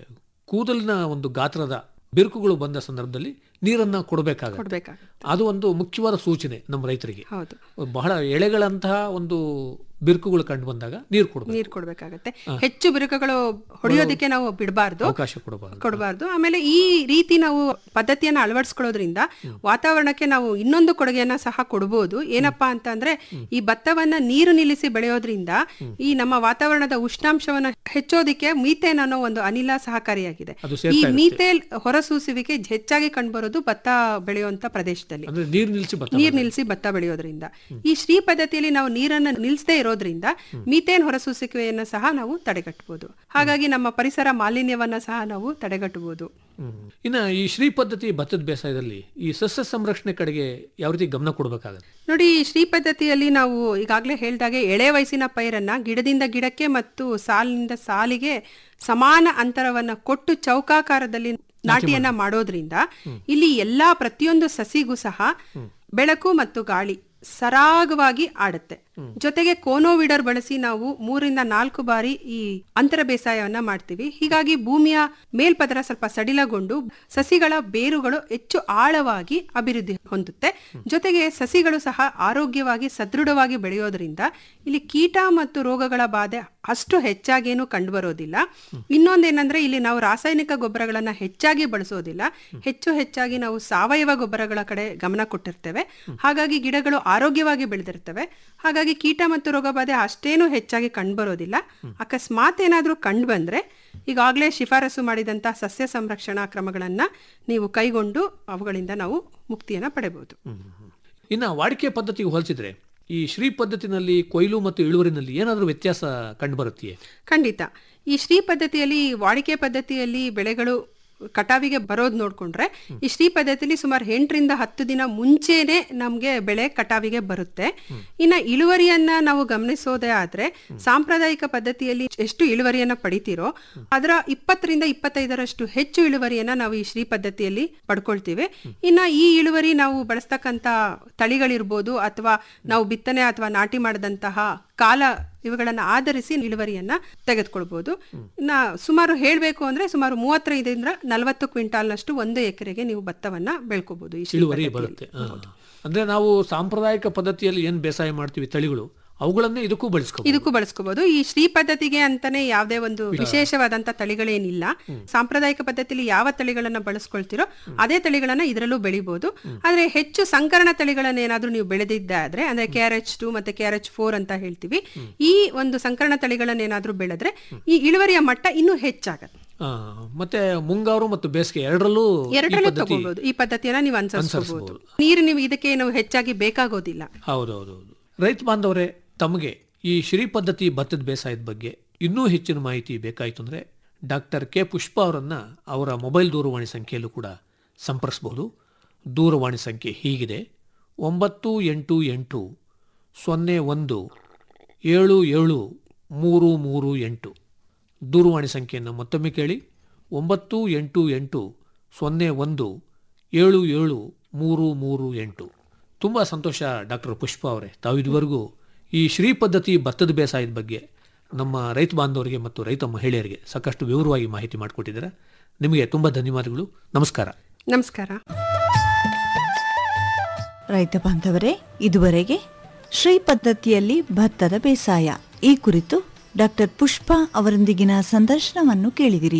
ಕೂದಲಿನ ಒಂದು ಗಾತ್ರದ ಬಿರುಕುಗಳು ಬಂದ ಸಂದರ್ಭದಲ್ಲಿ ನೀರನ್ನ ಕೊಡಬೇಕಾಗುತ್ತೆ ಕೊಡ್ಬೇಕಾಗತ್ತೆ ಅದು ಒಂದು ಮುಖ್ಯವಾದ ಸೂಚನೆ ನಮ್ಮ ರೈತರಿಗೆ ಹೌದು ಬಹಳ ಎಳೆಗಳಂತಹ ಒಂದು ಬಿರುಕುಗಳು ಕಂಡು ಬಂದಾಗ ನೀರು ಕೊಡಬೇಕು ನೀರ್ ಕೊಡ್ಬೇಕಾಗತ್ತೆ ಹೆಚ್ಚು ಬಿರುಕುಗಳು ಹೊಡೆಯೋದಕ್ಕೆ ನಾವು ಬಿಡಬಾರ್ದು ಅವಕಾಶ ಕೊಡಬಾರದು ಕೊಡಬಾರ್ದು ಆಮೇಲೆ ಈ ರೀತಿ ನಾವು ಪದ್ಧತಿಯನ್ನ ಅಳವಡಿಸ್ಕೊಳ್ಳೋದ್ರಿಂದ ವಾತಾವರಣಕ್ಕೆ ನಾವು ಇನ್ನೊಂದು ಕೊಡುಗೆಯನ್ನ ಸಹ ಕೊಡಬಹುದು ಏನಪ್ಪಾ ಅಂತ ಅಂದ್ರೆ ಈ ಭತ್ತವನ್ನ ನೀರು ನಿಲ್ಲಿಸಿ ಬೆಳೆಯೋದ್ರಿಂದ ಈ ನಮ್ಮ ವಾತಾವರಣದ ಉಷ್ಣಾಂಶವನ್ನ ಹೆಚ್ಚೋದಿಕ್ಕೆ ಮೀಥೇನ್ ಅನ್ನೋ ಒಂದು ಅನಿಲ ಸಹಕಾರಿಯಾಗಿದೆ ಅದು ಈ ಮೀಥೇಲ್ ಹೊರಸೂಸುವಿಕೆ ಹೆಚ್ಚಾಗಿ ಕಂಡುಬರೋದು ಭತ್ತ ಬೆಳೆಯುವಂತ ಪ್ರದೇಶದಲ್ಲಿ ಅಂದ್ರೆ ನೀರು ನಿಲ್ಲಿಸಿ ಬರ್ತಾರೆ ನೀರ್ ನಿಲ್ಲಿಸಿ ಭತ್ತ ಬೆಳೆಯೋದ್ರಿಂದ ಈ ಶ್ರೀ ಪದ್ಧತಿಯಲ್ಲಿ ನಾವು ನೀರನ್ನ ನಿಲ್ಲಿಸದೇ ಇರೋದ್ರಿಂದ ಮೀಥೇನ್ ಹೊರಸೂಸುವಿಕೆಯನ್ನ ಸಹ ನಾವು ತಡೆಗಟ್ಟಬಹುದು ಹಾಗಾಗಿ ನಮ್ಮ ಪರಿಸರ ಮಾಲಿನ್ಯವನ್ನ ಸಹ ನಾವು ತಡೆಗಟ್ಟಬಹುದು ಇನ್ನ ಈ ಶ್ರೀ ಪದ್ಧತಿ ಭತ್ತದ ಬೇಸಾಯದಲ್ಲಿ ಈ ಸಸ್ಯ ಸಂರಕ್ಷಣೆ ಕಡೆಗೆ ಯಾವ ರೀತಿ ಗಮನ ಕೊಡಬೇಕಾಗತ್ತೆ ನೋಡಿ ಈ ಶ್ರೀ ಪದ್ಧತಿಯಲ್ಲಿ ನಾವು ಈಗಾಗಲೇ ಹೇಳ್ದಾಗೆ ಎಳೆ ವಯಸ್ಸಿನ ಪೈರನ್ನ ಗಿಡದಿಂದ ಗಿಡಕ್ಕೆ ಮತ್ತು ಸಾಲಿನಿಂದ ಸಾಲಿಗೆ ಸಮಾನ ಅಂತರವನ್ನ ಕೊಟ್ಟು ಚೌಕಾಕಾರದಲ್ಲಿ ನಾಟಿಯನ್ನ ಮಾಡೋದ್ರಿಂದ ಇಲ್ಲಿ ಎಲ್ಲಾ ಪ್ರತಿಯೊಂದು ಸಸಿಗೂ ಸಹ ಬೆಳಕು ಮತ್ತು ಗಾಳಿ ಸರಾಗವಾಗಿ ಆಡುತ್ತೆ ಜೊತೆಗೆ ಕೋನೋವಿಡರ್ ಬಳಸಿ ನಾವು ಮೂರಿಂದ ನಾಲ್ಕು ಬಾರಿ ಈ ಅಂತರ ಬೇಸಾಯವನ್ನ ಮಾಡ್ತೀವಿ ಹೀಗಾಗಿ ಭೂಮಿಯ ಮೇಲ್ಪದರ ಸ್ವಲ್ಪ ಸಡಿಲಗೊಂಡು ಸಸಿಗಳ ಬೇರುಗಳು ಹೆಚ್ಚು ಆಳವಾಗಿ ಅಭಿವೃದ್ಧಿ ಹೊಂದುತ್ತೆ ಜೊತೆಗೆ ಸಸಿಗಳು ಸಹ ಆರೋಗ್ಯವಾಗಿ ಸದೃಢವಾಗಿ ಬೆಳೆಯೋದ್ರಿಂದ ಇಲ್ಲಿ ಕೀಟ ಮತ್ತು ರೋಗಗಳ ಬಾಧೆ ಅಷ್ಟು ಹೆಚ್ಚಾಗೇನು ಕಂಡುಬರೋದಿಲ್ಲ ಇನ್ನೊಂದೇನಂದ್ರೆ ಇಲ್ಲಿ ನಾವು ರಾಸಾಯನಿಕ ಗೊಬ್ಬರಗಳನ್ನ ಹೆಚ್ಚಾಗಿ ಬಳಸೋದಿಲ್ಲ ಹೆಚ್ಚು ಹೆಚ್ಚಾಗಿ ನಾವು ಸಾವಯವ ಗೊಬ್ಬರಗಳ ಕಡೆ ಗಮನ ಕೊಟ್ಟಿರ್ತೇವೆ ಹಾಗಾಗಿ ಗಿಡಗಳು ಆರೋಗ್ಯವಾಗಿ ಬೆಳೆದಿರ್ತವೆ ಹಾಗಾಗಿ ಕೀಟ ಮತ್ತು ರೋಗ ಬಾಧೆ ಅಷ್ಟೇನು ಹೆಚ್ಚಾಗಿ ಕಂಡುಬರೋದಿಲ್ಲ ಅಕಸ್ಮಾತ್ ಏನಾದ್ರೂ ಕಂಡು ಬಂದ್ರೆ ಈಗಾಗಲೇ ಶಿಫಾರಸು ಮಾಡಿದಂತ ಸಸ್ಯ ಸಂರಕ್ಷಣಾ ಕ್ರಮಗಳನ್ನ ನೀವು ಕೈಗೊಂಡು ಅವುಗಳಿಂದ ನಾವು ಮುಕ್ತಿಯನ್ನ ಪಡೆಬಹುದು ಇನ್ನ ವಾಡಿಕೆ ಪದ್ಧತಿಗೆ ಹೋಲಿಸಿದ್ರೆ ಈ ಶ್ರೀ ಪದ್ಧತಿನಲ್ಲಿ ಕೊಯ್ಲು ಮತ್ತು ಇಳುವರಿನಲ್ಲಿ ಏನಾದರೂ ವ್ಯತ್ಯಾಸ ಕಂಡುಬರುತ್ತೆಯೇ ಖಂಡಿತ ಈ ಶ್ರೀ ಪದ್ಧತಿಯಲ್ಲಿ ವಾಡಿಕೆ ಪದ್ಧತಿಯಲ್ಲಿ ಬೆಳೆಗಳು ಕಟಾವಿಗೆ ಬರೋದು ನೋಡ್ಕೊಂಡ್ರೆ ಈ ಶ್ರೀ ಪದ್ಧತಿಲಿ ಸುಮಾರು ಎಂಟರಿಂದ ಹತ್ತು ದಿನ ಮುಂಚೆನೆ ನಮ್ಗೆ ಬೆಳೆ ಕಟಾವಿಗೆ ಬರುತ್ತೆ ಇನ್ನ ಇಳುವರಿಯನ್ನ ನಾವು ಗಮನಿಸೋದೇ ಆದ್ರೆ ಸಾಂಪ್ರದಾಯಿಕ ಪದ್ಧತಿಯಲ್ಲಿ ಎಷ್ಟು ಇಳುವರಿಯನ್ನ ಪಡಿತೀರೋ ಅದರ ಇಪ್ಪತ್ತರಿಂದ ಇಪ್ಪತ್ತೈದರಷ್ಟು ಹೆಚ್ಚು ಇಳುವರಿಯನ್ನ ನಾವು ಈ ಶ್ರೀ ಪದ್ಧತಿಯಲ್ಲಿ ಪಡ್ಕೊಳ್ತೀವಿ ಇನ್ನ ಈ ಇಳುವರಿ ನಾವು ಬಳಸ್ತಕ್ಕಂತ ತಳಿಗಳಿರ್ಬೋದು ಅಥವಾ ನಾವು ಬಿತ್ತನೆ ಅಥವಾ ನಾಟಿ ಮಾಡಿದಂತಹ ಕಾಲ ಇವುಗಳನ್ನ ಆಧರಿಸಿ ಇಳುವರಿಯನ್ನ ತೆಗೆದುಕೊಳ್ಬಹುದು ಇನ್ನ ಸುಮಾರು ಹೇಳಬೇಕು ಅಂದ್ರೆ ಸುಮಾರು ಮೂವತ್ತೈದರಿಂದ ನಲವತ್ತು ಕ್ವಿಂಟಾಲ್ನಷ್ಟು ಒಂದು ಎಕರೆಗೆ ನೀವು ಭತ್ತವನ್ನ ಬೆಳ್ಕೋಬಹುದು ಈ ಶ್ರೀ ಇಳುವರಿ ಪದ್ಧತಿಯಲ್ಲಿ. ಬರುತ್ತೆ ಆ. ಅಂದ್ರೆ ನಾವು ಸಾಂಪ್ರದಾಯಿಕ ಪದ್ಧತಿಯಲ್ಲಿ ಏನ್ ಬೇಸಾಯ ಮಾಡ್ತೀವಿ ತಳಿಗಳು ಅವುಗಳನ್ನೇ ಇದಕ್ಕೂ ಬಳಸ್ಕೋಬಹುದು ಇದಕ್ಕೂ ಬಳಸ್ಕೋಬಹುದು ಈ ಶ್ರೀ ಪದ್ಧತಿಗೆ ಅಂತಾನೆ ಯಾವುದೇ ಒಂದು ವಿಶೇಷವಾದಂತ ತಳಿಗಳೇನಿಲ್ಲ ಸಾಂಪ್ರದಾಯಿಕ ಪದ್ಧತಿಯಲ್ಲಿ ಯಾವ ತಳಿಗಳನ್ನ ಬಳಸ್ಕೊಳ್ತಿರೋ ಅದೇ ತಳಿಗಳನ್ನ ಇದರಲ್ಲೂ ಬೆಳಿಬಹುದು ಆದ್ರೆ ಹೆಚ್ಚು ಸಂಕರಣ ತಳಿಗಳನ್ನ ಏನಾದ್ರೂ ನೀವು ಬೆಳೆದಿದ್ದಾದ್ರೆ ಅಂದ್ರೆ ಕೆ ಆರ್ ಎಚ್ ಟು ಮತ್ತೆ ಕೆ ಆರ್ ಎಚ್ ಫೋರ್ ಅಂತ ಹೇಳ್ತೀವಿ ಈ ಒಂದು ಸಂಕರಣ ತಳಿಗಳನ್ನ ಏನಾದ್ರೂ ಬೆಳೆದ್ರೆ ಈ ಇಳುವರಿಯ ಮಟ್ಟ ಇನ್ನೂ ಹೆಚ್ಚಾಗತ್ತೆ ಆ, ಮತ್ತೆ ಮುಂಗಾರು ಮತ್ತು ಬೇಸಿಗೆ ಎರಡರಲ್ಲೂ ಈ ಎರಡರಲ್ಲೂ ಪದ್ಧತಿ ತಗೋಬಹುದು ಈ ಪದ್ಧತಿಯನ್ನ ನೀವು ಅನುಸರಿಸಬಹುದು ಅನುಸರಿಸ್ಬೋದು. ನೀರು ನೀವು ಇದಕ್ಕೆ ನಾವು ಹೆಚ್ಚಾಗಿ ಬೇಕಾಗೋದಿಲ್ಲ ಹೌದೌದೌದು ರೈತ ಬಾಂಧವರೇ ತಮಗೆ ಈ ಶ್ರೀ ಪದ್ಧತಿ ಭತ್ತದ ಬೇಸಾಯದ ಬಗ್ಗೆ ಇನ್ನೂ ಹೆಚ್ಚಿನ ಮಾಹಿತಿ ಬೇಕಾಯಿತು ಅಂದರೆ ಡಾಕ್ಟರ್ ಕೆ ಪುಷ್ಪ ಅವರನ್ನು ಅವರ ಮೊಬೈಲ್ ದೂರವಾಣಿ ಸಂಖ್ಯೆಯಲ್ಲೂ ಕೂಡ ಸಂಪರ್ಕಿಸಬಹುದು ದೂರವಾಣಿ ಸಂಖ್ಯೆ ಹೀಗಿದೆ ಒಂಬತ್ತು ಎಂಟು ಎಂಟು ಸೊನ್ನೆ ಒಂದು ಏಳು ಏಳು ಮೂರು ಮೂರು ಎಂಟು ದೂರವಾಣಿ ಸಂಖ್ಯೆಯನ್ನು ಮತ್ತೊಮ್ಮೆ ಕೇಳಿ ಒಂಬತ್ತು ಎಂಟು ಎಂಟು ಸೊನ್ನೆ ಒಂದು ಏಳು ಏಳು ಮೂರು ಮೂರು ಎಂಟು ತುಂಬ ಸಂತೋಷ ಡಾಕ್ಟರ್ ಪುಷ್ಪ ಅವರೇ ತಾವು ಇದುವರೆಗೂ ಈ ಶ್ರೀ ಪದ್ಧತಿ ಭತ್ತದ ಬೇಸಾಯದ ಬಗ್ಗೆ ನಮ್ಮ ರೈತ ಬಾಂಧವರಿಗೆ ಮತ್ತು ರೈತ ಮಹಿಳೆಯರಿಗೆ ಸಾಕಷ್ಟು ವಿವರವಾಗಿ ಮಾಹಿತಿ ಮಾಡಿಕೊಟ್ಟಿದ್ದಾರೆ ನಿಮಗೆ ತುಂಬ ಧನ್ಯವಾದಗಳು ನಮಸ್ಕಾರ ನಮಸ್ಕಾರ ರೈತ ಬಾಂಧವರೇ ಇದುವರೆಗೆ ಶ್ರೀ ಪದ್ಧತಿಯಲ್ಲಿ ಭತ್ತದ ಬೇಸಾಯ ಈ ಕುರಿತು ಡಾಕ್ಟರ್ ಪುಷ್ಪ ಅವರೊಂದಿಗಿನ ಸಂದರ್ಶನವನ್ನು ಕೇಳಿದಿರಿ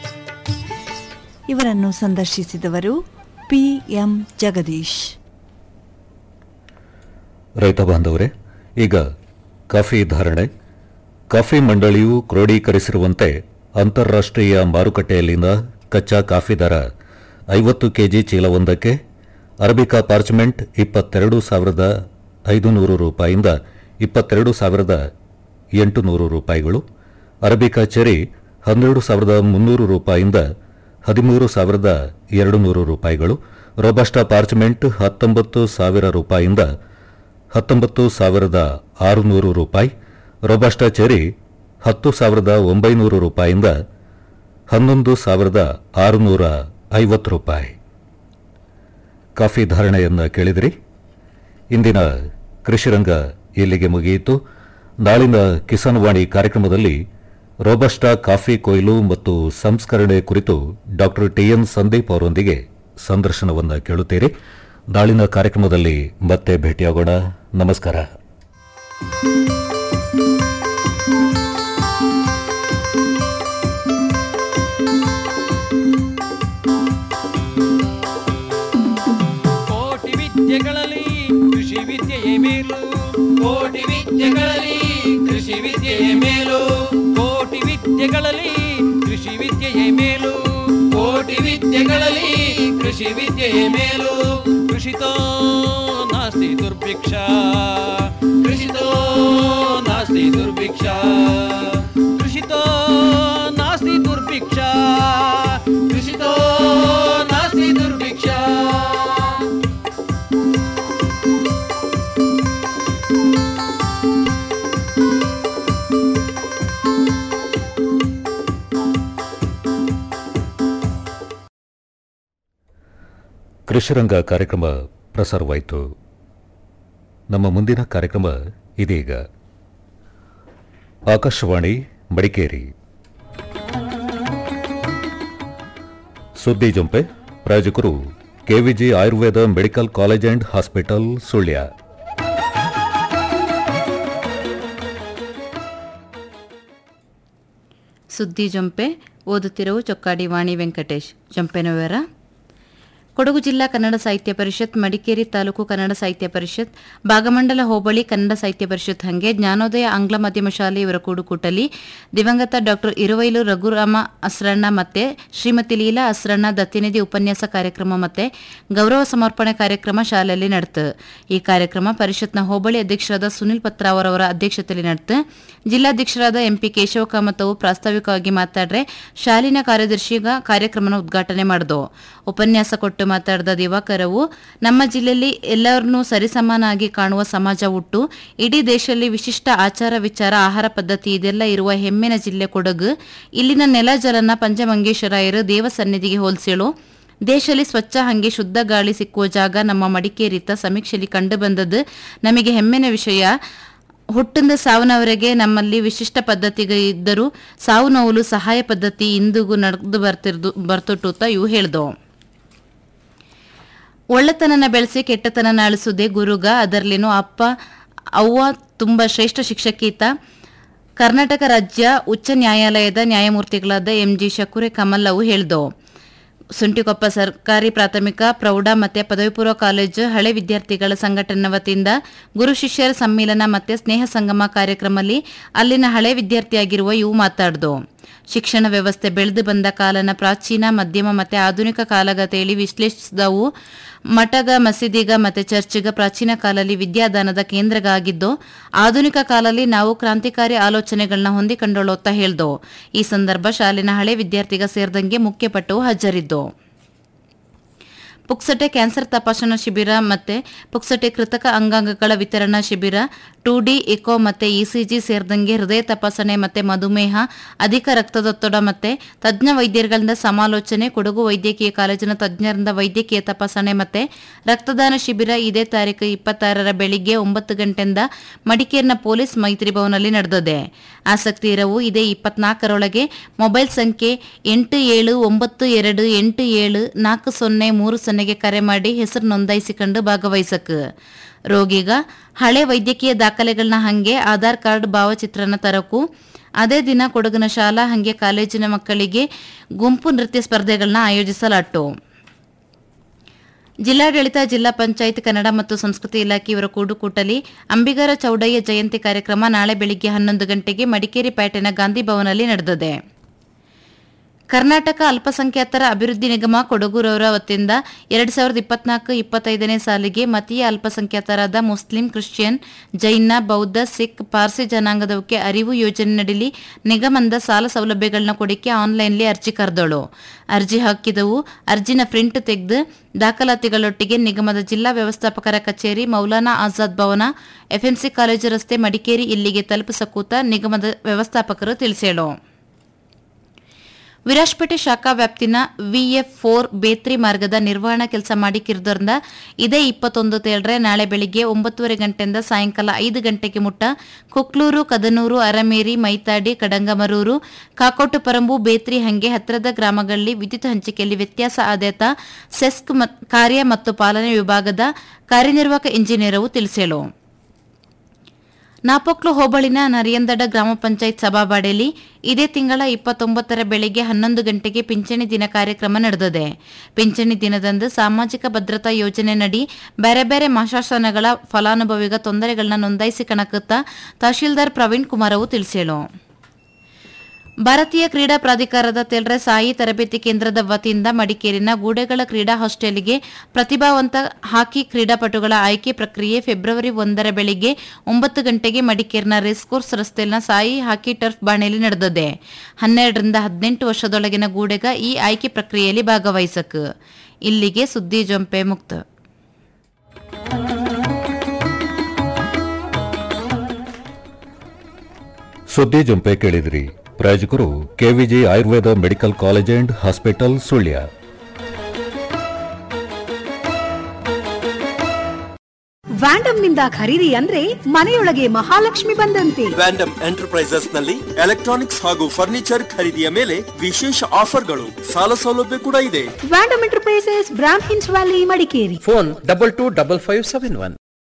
ಇವರನ್ನು ಸಂದರ್ಶಿಸಿದವರು ಪಿ ಎಂ ಜಗದೀಶ್ ರೈತ ಬಾಂಧವರೇ ಈಗ ಕಾಫಿ ಧಾರಣೆ ಕಾಫಿ ಮಂಡಳಿಯು ಕ್ರೋಢೀಕರಿಸಿರುವಂತೆ ಅಂತಾರಾಷ್ಟ್ರೀಯ ಮಾರುಕಟ್ಟೆಯಲ್ಲಿನ ಕಚ್ಚಾ ಕಾಫಿ ದರ ಐವತ್ತು ಕೆಜಿ ಚೀಲವೊಂದಕ್ಕೆ ಅರಬಿಕಾ ಪಾರ್ಚ್ಮೆಂಟ್ ಇಪ್ಪತ್ತೆರಡು ಸಾವಿರದ ಐದುನೂರು ರೂಪಾಯಿಂದ ಇಪ್ಪತ್ತೆರಡು ಸಾವಿರದ ಎಂಟುನೂರು ರೂಪಾಯಿಗಳು ಅರಬಿಕಾ ಚೆರಿ ಹನ್ನೆರಡು ಸಾವಿರದ ಮುನ್ನೂರು ರೂಪಾಯಿಂದ ಹದಿಮೂರು ಸಾವಿರದ ಎರಡು ನೂರು ರೂಪಾಯಿಗಳು ರೋಬಸ್ಟಾ ಪಾರ್ಚ್ಮೆಂಟ್ ಹತ್ತೊಂಬತ್ತು ಸಾವಿರ ರೂಪಾಯಿಂದ ಹತ್ತೊಂಬತ್ತು ಸಾವಿರದ ಆರುನೂರು ರೂಪಾಯಿ ರೋಬಸ್ಟಾ ಚೆರಿ ಹತ್ತು ಸಾವಿರದ ಒಂಬೈನೂರು ರೂಪಾಯಿಂದ ಹನ್ನೊಂದು ಸಾವಿರದ ಆರುನೂರ ಐವತ್ತು ರೂಪಾಯಿ ಕಾಫಿ ಧಾರಣೆಯನ್ನು ಕೇಳಿದಿರಿ ಇಂದಿನ ಕೃಷಿರಂಗ ಇಲ್ಲಿಗೆ ಮುಗಿಯಿತು ನಾಳಿನ ಕಿಸಾನ್ ವಾಣಿ ಕಾರ್ಯಕ್ರಮದಲ್ಲಿ ರೋಬಸ್ಟಾ ಕಾಫಿ ಕೊಯ್ಲು ಮತ್ತು ಸಂಸ್ಕರಣೆ ಕುರಿತು ಡಾಕ್ಟರ್ ಟಿಎನ್ ಸಂದೀಪ್ ಅವರೊಂದಿಗೆ ಸಂದರ್ಶನವನ್ನು ಕೇಳುತ್ತೀರಿ ನಾಳಿನ ಕಾರ್ಯಕ್ರಮದಲ್ಲಿ ಮತ್ತೆ ಭೇಟಿಯಾಗೋಣ ನಮಸ್ಕಾರ ಕೋಟಿ ವಿದ್ಯೆಗಳಲ್ಲಿ ಕೃಷಿ ವಿದ್ಯೆಯೇ ಮೇಲು ಕೋಟಿ ವಿದ್ಯೆಗಳಲ್ಲಿ ಕೃಷಿ ವಿದ್ಯೆಯೇ ಮೇಲು ಕೋಟಿ ವಿದ್ಯೆಗಳಲ್ಲಿ ಕೃಷಿ ವಿದ್ಯೆಯೇ ಮೇಲು ಕೋಟಿ ವಿದ್ಯೆಗಳಲ್ಲಿ ಕೃಷಿ ವಿದ್ಯೆಯೇ ಮೇಲು ಕೃಷಿತೋ ನಾಸ್ತಿ ದುರ್ಭಿಕ್ಷ ಕೃಷಿತೋ ನಾಸ್ತಿ ದುರ್ಭಿಕ್ಷ ಕೃಷಿತೋ ನಾಸ್ತಿ ದುರ್ಭಿಕ್ಷ ಕೃಷಿತೋ ನಾಸ್ತಿ ದುರ್ಭಿಕ್ಷ ಕೃಷಿರಂಗ ಕಾರ್ಯಕ್ರಮ ಪ್ರಸಾರವಾಯಿತು ನಮ್ಮ ಮುಂದಿನ ಕಾರ್ಯಕ್ರಮ ಇದೀಗ ಆಕಾಶವಾಣಿ ಮಡಿಕೇರಿ ಸುದ್ದಿ ಜಂಪೆ ಪ್ರಾಯೋಜಕರು KVG Ayurveda medical college and hospital Sullia ಸುದ್ದಿ ಜೊಂಪೆ ಓದುತ್ತಿರುವ ಚೊಕ್ಕಾಡಿ ವಾಣಿ ವೆಂಕಟೇಶ್ ಜೊಂಪೆನ ವಿವರ ಕೊಡಗು ಜಿಲ್ಲಾ ಕನ್ನಡ ಸಾಹಿತ್ಯ ಪರಿಷತ್ ಮಡಿಕೇರಿ ತಾಲೂಕು ಕನ್ನಡ ಸಾಹಿತ್ಯ ಪರಿಷತ್ ಭಾಗಮಂಡಲ ಹೋಬಳಿ ಕನ್ನಡ ಸಾಹಿತ್ಯ ಪರಿಷತ್ ಹಂಗೆ ಜ್ಞಾನೋದಯ ಆಂಗ್ಲ ಮಾಧ್ಯಮ ಶಾಲೆ ಇವರ ಕೂಡುಕೂಟಲಿ ದಿವಂಗತ ಡಾಕ್ಟರ್ ಇರುವೈಲು ರಘುರಾಮ ಅಸ್ರಣ್ಣ ಮತ್ತೆ ಶ್ರೀಮತಿ ಲೀಲಾ ಅಸ್ರಣ್ಣ ದತ್ತಿನಿಧಿ ಉಪನ್ಯಾಸ ಕಾರ್ಯಕ್ರಮ ಮತ್ತೆ ಗೌರವ ಸಮರ್ಪಣೆ ಕಾರ್ಯಕ್ರಮ ಶಾಲೆಯಲ್ಲಿ ನಡೆತು ಈ ಕಾರ್ಯಕ್ರಮ ಪರಿಷತ್ನ ಹೋಬಳಿ ಅಧ್ಯಕ್ಷರಾದ ಸುನಿಲ್ ಪತ್ರಾವರ್ ಅವರ ಅಧ್ಯಕ್ಷತೆಯಲ್ಲಿ ನಡೆತು ಜಿಲ್ಲಾಧ್ಯಕ್ಷರಾದ ಎಂಪಿ ಕೇಶವ ಕಾಮತ್ ಅವರು ಪ್ರಾಸ್ತಾವಿಕವಾಗಿ ಮಾತಾಡ್ರೆ ಶಾಲಿನ ಕಾರ್ಯದರ್ಶಿಗ ಕಾರ್ಯಕ್ರಮನ ಉದ್ಘಾಟನೆ ಮಾಡಿದು ಉಪನ್ಯಾಸ ಕೊಟ್ಟು ಮಾತಾಡಿದ ದಿವಾಕರವು ನಮ್ಮ ಜಿಲ್ಲೆಯಲ್ಲಿ ಎಲ್ಲರನ್ನೂ ಸರಿಸಮಾನಾಗಿ ಕಾಣುವ ಸಮಾಜ ಹುಟ್ಟು ಇಡೀ ದೇಶದಲ್ಲಿ ವಿಶಿಷ್ಟ ಆಚಾರ ವಿಚಾರ ಆಹಾರ ಪದ್ಧತಿ ಇದೆಲ್ಲ ಇರುವ ಹೆಮ್ಮೆನ ಜಿಲ್ಲೆ ಕೊಡಗು ಇಲ್ಲಿನ ನೆಲ ಜಲನ ಪಂಚಮಂಗೇಶ್ವರಾಯರು ದೇವ ಸನ್ನಿಧಿಗೆ ಹೋಲಿಸೇಳು ದೇಶದಲ್ಲಿ ಸ್ವಚ್ಛ ಹಂಗೆ ಶುದ್ಧ ಗಾಳಿ ಸಿಕ್ಕುವ ಜಾಗ ನಮ್ಮ ಮಡಿಕೇರಿತ ಸಮೀಕ್ಷೆಯಲ್ಲಿ ಕಂಡು ಬಂದದ್ದು ನಮಗೆ ಹೆಮ್ಮೆನ ವಿಷಯ ಹುಟ್ಟಿಂದ ಸಾವನವರೆಗೆ ನಮ್ಮಲ್ಲಿ ವಿಶಿಷ್ಟ ಪದ್ಧತಿಗೆ ಇದ್ದರೂ ಸಾವು ನೋವಲು ಸಹಾಯ ಪದ್ಧತಿ ಇಂದಿಗೂ ನಡೆದು ಬರ್ತಿರ್ದು ಬರ್ತುಟ್ಟುತ್ತಾ ಇವು ಹೇಳ್ದವು ಒಳ್ಳೆತನನ ಬೆಳೆಸಿ ಕೆಟ್ಟತನನ ಅಳಿಸುವುದೇ ಗುರುಗ ಅದರಲ್ಲಿನೂ ಅಪ್ಪ ಅವ್ವ ತುಂಬ ಶ್ರೇಷ್ಠ ಶಿಕ್ಷಕೀತ ಕರ್ನಾಟಕ ರಾಜ್ಯ ಉಚ್ಚ ನ್ಯಾಯಾಲಯದ ನ್ಯಾಯಮೂರ್ತಿಗಳಾದ ಎಂ ಜಿ ಶಕುರೆ ಕಮಲ್ ಅವು ಹೇಳ್ದವು ಸುಂಟಿಕೊಪ್ಪ ಸರ್ಕಾರಿ ಪ್ರಾಥಮಿಕ ಪ್ರೌಢ ಮತ್ತು ಪದವಿ ಪೂರ್ವ ಕಾಲೇಜು ಹಳೆ ವಿದ್ಯಾರ್ಥಿಗಳ ಸಂಘಟನೆ ವತಿಯಿಂದ ಗುರು ಶಿಷ್ಯರ ಸಮ್ಮಿಲನ ಮತ್ತು ಸ್ನೇಹ ಸಂಗಮ ಕಾರ್ಯಕ್ರಮದಲ್ಲಿ ಅಲ್ಲಿನ ಹಳೆ ವಿದ್ಯಾರ್ಥಿಯಾಗಿರುವ ಇವು ಮಾತಾಡ್ದು ಶಿಕ್ಷಣ ವ್ಯವಸ್ಥೆ ಬೆಳೆದು ಬಂದ ಕಾಲನ ಪ್ರಾಚೀನ ಮಧ್ಯಮ ಮತ್ತು ಆಧುನಿಕ ಕಾಲಗತೆಯಲ್ಲಿ ವಿಶ್ಲೇಷಿಸಿದವು ಮಠಗ ಮಸೀದಿಗ ಮತ್ತು ಚರ್ಚ್ಗ ಪ್ರಾಚೀನ ಕಾಲದಲ್ಲಿ ವಿದ್ಯಾದಾನದ ಕೇಂದ್ರಗ ಆಗಿದ್ದು ಆಧುನಿಕ ಕಾಲದಲ್ಲಿ ನಾವು ಕ್ರಾಂತಿಕಾರಿ ಆಲೋಚನೆಗಳನ್ನ ಹೊಂದಿಕೊಂಡೋಳುತ್ತಾ ಹೇಳ್ದೋ ಈ ಸಂದರ್ಭ ಶಾಲಿನ ಹಳೆ ವಿದ್ಯಾರ್ಥಿಗ ಸೇರಿದಂಗೆ ಮುಖ್ಯ ಪಟ್ಟವು ಹಾಜರಿದ್ದು ಪುಕ್ಸಟೆ ಕ್ಯಾನ್ಸರ್ ತಪಾಸಣಾ ಶಿಬಿರ ಮತ್ತೆ ಪುಕ್ಸಟೆ ಕೃತಕ ಅಂಗಾಂಗಗಳ ವಿತರಣಾ ಶಿಬಿರ ಟೂ ಡಿ ಎಕೋ ಮತ್ತೆ ಇಸಿಜಿ ಸೇರಿದಂಗೆ ಹೃದಯ ತಪಾಸಣೆ ಮತ್ತೆ ಮಧುಮೇಹ ಅಧಿಕ ರಕ್ತದೊತ್ತಡ ಮತ್ತೆ ತಜ್ಞ ವೈದ್ಯರುಗಳಿಂದ ಸಮಾಲೋಚನೆ ಕೊಡಗು ವೈದ್ಯಕೀಯ ಕಾಲೇಜಿನ ತಜ್ಞರಿಂದ ವೈದ್ಯಕೀಯ ತಪಾಸಣೆ ಮತ್ತೆ ರಕ್ತದಾನ ಶಿಬಿರ ಇದೇ ತಾರೀಕು ಇಪ್ಪತ್ತಾರರ ಬೆಳಿಗ್ಗೆ ಒಂಬತ್ತು ಗಂಟೆಯಿಂದ ಮಡಿಕೇರಿನ ಪೊಲೀಸ್ ಮೈತ್ರಿ ಭವನಲ್ಲಿ ನಡೆದಿದೆ ಆಸಕ್ತಿ ಇರವು ಇದೇ ಇಪ್ಪತ್ನಾಲ್ಕರೊಳಗೆ ಮೊಬೈಲ್ ಸಂಖ್ಯೆ ಎಂಟು ಏಳು ಒಂಬತ್ತು ಎರಡು ಎಂಟು ಏಳು ನಾಲ್ಕು ಸೊನ್ನೆ ಮೂರು ಸೊನ್ನೆಗೆ ಕರೆ ಮಾಡಿ ಹೆಸರು ನೋಂದಾಯಿಸಿಕೊಂಡು ಭಾಗವಹಿಸಕ್ ರೋಗಿಗ ಹಳೆ ವೈದ್ಯಕೀಯ ದಾಖಲೆಗಳನ್ನ ಹಂಗೆ ಆಧಾರ್ ಕಾರ್ಡ್ ಭಾವಚಿತ್ರನ ತರಕು ಅದೇ ದಿನ ಕೊಡಗಿನ ಶಾಲಾ ಹಂಗೆ ಕಾಲೇಜಿನ ಮಕ್ಕಳಿಗೆ ಗುಂಪು ನೃತ್ಯ ಸ್ಪರ್ಧೆಗಳನ್ನ ಆಯೋಜಿಸಲಾಟ್ಟು ಜಿಲ್ಲಾಡಳಿತ ಜಿಲ್ಲಾ ಪಂಚಾಯತ್ ಕನ್ನಡ ಮತ್ತು ಸಂಸ್ಕೃತಿ ಇಲಾಖೆ ಇವರ ಕೂಡುಕೂಟಲಿ ಅಂಬಿಗರ ಚೌಡಯ್ಯ ಜಯಂತಿ ಕಾರ್ಯಕ್ರಮ ನಾಳೆ ಬೆಳಿಗ್ಗೆ ಹನ್ನೊಂದು ಗಂಟೆಗೆ ಮಡಿಕೇರಿ ಪೇಟೆನ ಗಾಂಧಿ ಭವನಲ್ಲಿ ನಡೆದಿದೆ ಕರ್ನಾಟಕ ಅಲ್ಪಸಂಖ್ಯಾತರ ಅಭಿವೃದ್ಧಿ ನಿಗಮ ಕೊಡಗುರವರ ವತಿಯಿಂದ ಎರಡ್ ಸಾವಿರದ ಇಪ್ಪತ್ನಾಲ್ಕು ಇಪ್ಪತ್ತೈದನೇ ಸಾಲಿಗೆ ಮತೀಯ ಅಲ್ಪಸಂಖ್ಯಾತರಾದ ಮುಸ್ಲಿಂ ಕ್ರಿಶ್ಚಿಯನ್ ಜೈನ ಬೌದ್ಧ ಸಿಖ್ ಪಾರ್ಸಿ ಜನಾಂಗದವಕ್ಕೆ ಅರಿವು ಯೋಜನೆ ನಡಿಲಿ ನಿಗಮದ ಸಾಲ ಸೌಲಭ್ಯಗಳನ್ನ ಕೊಡಿಕೆ ಆನ್ಲೈನ್ಲಿ ಅರ್ಜಿ ಕರೆದಳು ಅರ್ಜಿ ಹಾಕಿದವು ಅರ್ಜಿನ ಪ್ರಿಂಟ್ ತೆಗೆದು ದಾಖಲಾತಿಗಳೊಟ್ಟಿಗೆ ನಿಗಮದ ಜಿಲ್ಲಾ ವ್ಯವಸ್ಥಾಪಕರ ಕಚೇರಿ ಮೌಲಾನಾ ಆಜಾದ್ ಭವನ ಎಫ್ಎಂಸಿ ಕಾಲೇಜು ರಸ್ತೆ ಮಡಿಕೇರಿ ಇಲ್ಲಿಗೆ ತಲುಪಿಸಕೂತ ನಿಗಮದ ವ್ಯವಸ್ಥಾಪಕರು ತಿಳಿಸೇಳು ವಿರಾಜ್ಪೇಟೆ ಶಾಖಾ ವ್ಯಾಪ್ತಿನ ವಿಎಫ್ ಫೋರ್ ಬೇತ್ರಿ ಮಾರ್ಗದ ನಿರ್ವಹಣಾ ಕೆಲಸ ಮಾಡಿಕ್ಕಿರೋದ್ರಿಂದ ಇದೇ ಇಪ್ಪತ್ತೊಂದು ತೇಳ್ರೆ ನಾಳೆ ಬೆಳಿಗ್ಗೆ ಒಂಬತ್ತುವರೆ ಗಂಟೆಯಿಂದ ಸಾಯಂಕಾಲ ಐದು ಗಂಟೆಗೆ ಮುಟ್ಟ ಕುಕ್ಲೂರು ಕದನೂರು ಅರಮೇರಿ ಮೈತಾಡಿ ಕಡಂಗಮರೂರು ಕಾಕೋಟು ಪರಂಬು ಬೇತ್ರಿ ಹಂಗೆ ಹತ್ತಿರದ ಗ್ರಾಮಗಳಲ್ಲಿ ವಿದ್ಯುತ್ ಹಂಚಿಕೆಯಲ್ಲಿ ವ್ಯತ್ಯಾಸ ಆದೇತ ಸೆಸ್ಕ್ ಮತ್- ಕಾರ್ಯ ಮತ್ತು ಪಾಲನೆ ವಿಭಾಗದ ಕಾರ್ಯನಿರ್ವಾಹಕ ಇಂಜಿನಿಯರವು ತಿಳಿಸೇಳು ನಾಪೊಕ್ಲು ಹೋಬಳಿನ ನರಿಯಂದಡ ಗ್ರಾಮ ಪಂಚಾಯತ್ ಸಭಾವಾಡಿಯಲ್ಲಿ ಇದೇ ತಿಂಗಳ ಇಪ್ಪತ್ತೊಂಬತ್ತರ ಬೆಳಿಗ್ಗೆ ಹನ್ನೊಂದು ಗಂಟೆಗೆ ಪಿಂಚಣಿ ದಿನ ಕಾರ್ಯಕ್ರಮ ನಡೆದಿದೆ ಪಿಂಚಣಿ ದಿನದಂದು ಸಾಮಾಜಿಕ ಭದ್ರತಾ ಯೋಜನೆ ನಡಿ ಬೇರೆ ಬೇರೆ ಮಾಶಾಸನಗಳ ಫಲಾನುಭವಿಗ ತೊಂದರೆಗಳನ್ನ ನೋಂದಾಯಿಸಿ ಕಣಕುತ್ತಾ ತಹಶೀಲ್ದಾರ್ ಪ್ರವೀಣ್ ಕುಮಾರ್ ಅವು ತಿಳಿಸೇಳು ಭಾರತೀಯ ಕ್ರೀಡಾ ಪ್ರಾಧಿಕಾರದ ತೆಲ್ರೆ ಸಾಯಿ ತರಬೇತಿ ಕೇಂದ್ರದ ವತಿಯಿಂದ ಮಡಿಕೇರಿನ ಗೂಡೆಗಳ ಕ್ರೀಡಾ ಹಾಸ್ಟೆಲ್ಗೆ ಪ್ರತಿಭಾವಂತ ಹಾಕಿ ಕ್ರೀಡಾಪಟುಗಳ ಆಯ್ಕೆ ಪ್ರಕ್ರಿಯೆ ಫೆಬ್ರವರಿ ಒಂದರ ಬೆಳಿಗ್ಗೆ ಒಂಬತ್ತು ಗಂಟೆಗೆ ಮಡಿಕೇರಿನ ರೇಸ್ಕೋರ್ಸ್ ರಸ್ತೆಯಲ್ಲಿನ ಸಾಯಿ ಹಾಕಿ ಟರ್ಫ್ ಬಾಣೆಯಲ್ಲಿ ನಡೆದಿದೆ ಹನ್ನೆರಡರಿಂದ ಹದಿನೆಂಟು ವರ್ಷದೊಳಗಿನ ಗೂಡೆಗ ಈ ಆಯ್ಕೆ ಪ್ರಕ್ರಿಯೆಯಲ್ಲಿ ಭಾಗವಹಿಸಕ್ ಇಲ್ಲಿಗೆ ಸುದ್ದಿ ಜೊಂಪೆ ಮುಕ್ತ ಸುದ್ದಿ ಜೊಂಪೆ ಕೇಳಿದ್ರಿ ಪ್ರಾಯೋಜಕರು KVG Ayurveda medical college and hospital Sullia ವ್ಯಾಂಡಮ್ ನಿಂದ ಖರೀದಿ ಅಂದ್ರೆ ಮನೆಯೊಳಗೆ ಮಹಾಲಕ್ಷ್ಮಿ ಬಂದಂತೆ ವ್ಯಾಂಡಮ್ ಎಂಟರ್ಪ್ರೈಸಸ್ ನಲ್ಲಿ ಎಲೆಕ್ಟ್ರಾನಿಕ್ಸ್ ಹಾಗೂ ಫರ್ನಿಚರ್ ಖರೀದಿಯ ಮೇಲೆ ವಿಶೇಷ ಆಫರ್ಗಳು ಸಾಲ ಸೌಲಭ್ಯ ಕೂಡ ಇದೆ ವ್ಯಾಂಡಮ್ ಎಂಟರ್ಪ್ರೈಸಸ್ ಬ್ರಾಮ್ ಹಿನ್ಸ್ valley Madikeri phone double two double five seven one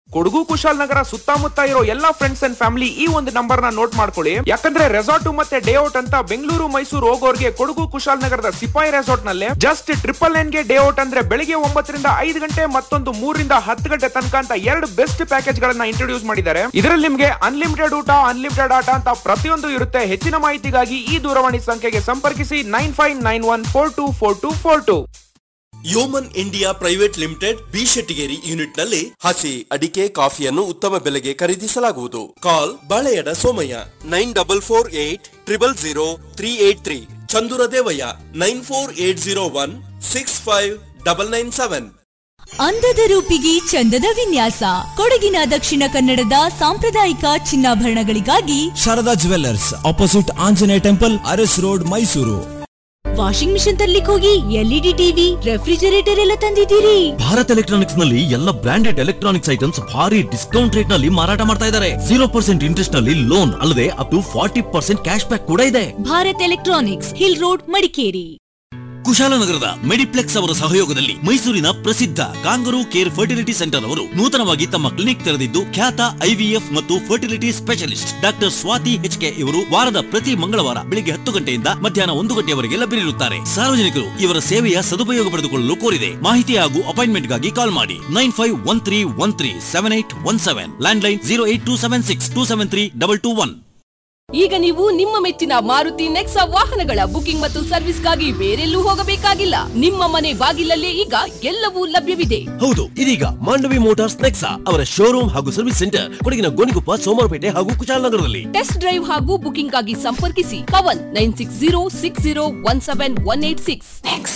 Kodagu Kushalnagar ಸುತ್ತಮುತ್ತ ಇರೋ ಎಲ್ಲಾ ಫ್ರೆಂಡ್ಸ್ ಅಂಡ್ ಫ್ಯಾಮಿಲಿ ಈ ಒಂದು ನಂಬರ್ ನ ನೋಟ್ ಮಾಡ್ಕೊಳ್ಳಿ ಯಾಕಂದ್ರೆ ರೆಸಾರ್ಟ್ ಮತ್ತೆ ಡೇ ಔಟ್ ಅಂತ ಬೆಂಗಳೂರು ಮೈಸೂರು ಹೋಗೋರ್ಗೆ ಕೊಡಗು ಕುಶಾಲನಗರದ ಸಿಪಾಯಿ ರೆಸಾರ್ಟ್ ನಲ್ಲಿ ಜಸ್ಟ್ ಟ್ರಿಪಲ್ ನೈನ್ ಗೆ ಡೇ ಔಟ್ ಅಂದ್ರೆ ಬೆಳಿಗ್ಗೆ ಒಂಬತ್ತರಿಂದ ಐದು ಗಂಟೆ ಮತ್ತೊಂದು ಮೂರರಿಂದ ಹತ್ತು ಗಂಟೆ ತನಕ ಅಂತ ಎರಡು ಬೆಸ್ಟ್ ಪ್ಯಾಕೇಜ್ ಗಳನ್ನ ಇಂಟ್ರೊಡ್ಯೂಸ್ ಮಾಡಿದ್ದಾರೆ ಇದರಲ್ಲಿ ನಿಮ್ಗೆ ಅನ್ಲಿಮಿಟೆಡ್ ಊಟ ಅನ್ಲಿಮಿಟೆಡ್ ಆಟ ಅಂತ ಪ್ರತಿಯೊಂದು ಇರುತ್ತೆ ಹೆಚ್ಚಿನ ಮಾಹಿತಿಗಾಗಿ ಈ ದೂರವಾಣಿ ಸಂಖ್ಯೆಗೆ ಸಂಪರ್ಕಿಸಿ nine five nine one four two four two four two Yeoman India private limited B Shettigeri unit ನಲ್ಲಿ ಹಸಿ ಅಡಿಕೆ ಕಾಫಿಯನ್ನು ಉತ್ತಮ ಬೆಲೆಗೆ ಖರೀದಿಸಲಾಗುವುದು call Baleyada Somaiah nine double four eight triple zero three eight three Chandura Devaiah nine four eight zero one six five double nine seven ಅಂದದ ರೂಪಿಗೆ ಚಂದದ ವಿನ್ಯಾಸ ಕೊಡಗಿನ ದಕ್ಷಿಣ ಕನ್ನಡದ ಸಾಂಪ್ರದಾಯಿಕ ಚಿನ್ನಾಭರಣಗಳಿಗಾಗಿ Sharada jewellers opposite Anjaneya temple Aras road Mysuru washing machine ತರ್ಲಿಕ್ಕೆ ಹೋಗಿ ಎಲ್ಇಡಿ ಟಿವಿ ರೆಫ್ರಿಜರೇಟರ್ ಎಲ್ಲ ತಂದಿದ್ದೀರಿ ಭಾರತ್ ಎಲೆಕ್ಟ್ರಾನಿಕ್ಸ್ ನಲ್ಲಿ ಎಲ್ಲ ಬ್ರಾಂಡೆಡ್ ಎಲೆಕ್ಟ್ರಾನಿಕ್ಸ್ ಐಟಮ್ಸ್ ಭಾರಿ ಡಿಸ್ಕೌಂಟ್ ರೇಟ್ ನಲ್ಲಿ ಮಾರಾಟ ಮಾಡ್ತಾ ಇದ್ದಾರೆ ಜೀರೋ ಪರ್ಸೆಂಟ್ ಇಂಟ್ರೆಸ್ಟ್ ನಲ್ಲಿ ಲೋನ್ ಅಲ್ಲದೆ up to forty percent cash back ಕೂಡ ಇದೆ Bharat electronics hill road Madikeri ಕುಶಾಲನಗರದ ಮೆಡಿಪ್ಲೆಕ್ಸ್ ಅವರ ಸಹಯೋಗದಲ್ಲಿ ಮೈಸೂರಿನ ಪ್ರಸಿದ್ಧ ಕಾಂಗರೂ ಕೇರ್ ಫರ್ಟಿಲಿಟಿ ಸೆಂಟರ್ ಅವರು ನೂತನವಾಗಿ ತಮ್ಮ ಕ್ಲಿನಿಕ್ ತೆರೆದಿದ್ದು ಖ್ಯಾತ ಐವಿಎಫ್ ಮತ್ತು fertility specialist doctor Swathi H K ಇವರು ವಾರದ ಪ್ರತಿ ಮಂಗಳವಾರ ಬೆಳಿಗ್ಗೆ ಹತ್ತು ಗಂಟೆಯಿಂದ ಮಧ್ಯಾಹ್ನ ಒಂದು ಗಂಟೆಯವರೆಗೆ ಲಭ್ಯರಿರುತ್ತಾರೆ ಸಾರ್ವಜನಿಕರು ಇವರ ಸೇವೆಯ ಸದುಪಯೋಗ ಪಡೆದುಕೊಳ್ಳಲು ಕೋರಿದೆ ಮಾಹಿತಿ ಹಾಗೂ ಅಪಾಯಿಂಟ್ಮೆಂಟ್ಗಾಗಿ ಕಾಲ್ ಮಾಡಿ nine five one three one three seven eight one seven landline zero eight two seven six two seven three double two one ಈಗ ನೀವು ನಿಮ್ಮ ಮೆಚ್ಚಿನ ಮಾರುತಿ ನೆಕ್ಸಾ ವಾಹನಗಳ ಬುಕಿಂಗ್ ಮತ್ತು ಸರ್ವಿಸ್ಗಾಗಿ ಬೇರೆಲ್ಲೂ ಹೋಗಬೇಕಾಗಿಲ್ಲ ನಿಮ್ಮ ಮನೆ ಬಾಗಿಲಲ್ಲೇ ಈಗ ಎಲ್ಲವೂ ಲಭ್ಯವಿದೆ ಹೌದು ಇದೀಗ ಮಾಂಡವಿ ಮೋಟಾರ್ಸ್ ನೆಕ್ಸಾ ಅವರ ಶೋರೂಮ್ ಹಾಗೂ ಸರ್ವಿಸ್ ಸೆಂಟರ್ ಕೊಡಗಿನ ಗೋಣಿಕೊಪ್ಪ ಸೋಮವಾರಪೇಟೆ ಹಾಗೂ ಕುಶಾಲನಗರದಲ್ಲಿ ಟೆಸ್ಟ್ ಡ್ರೈವ್ ಹಾಗೂ ಬುಕಿಂಗ್ ಆಗಿ ಸಂಪರ್ಕಿಸಿ Pavan nine six zero six zero one seven one eight six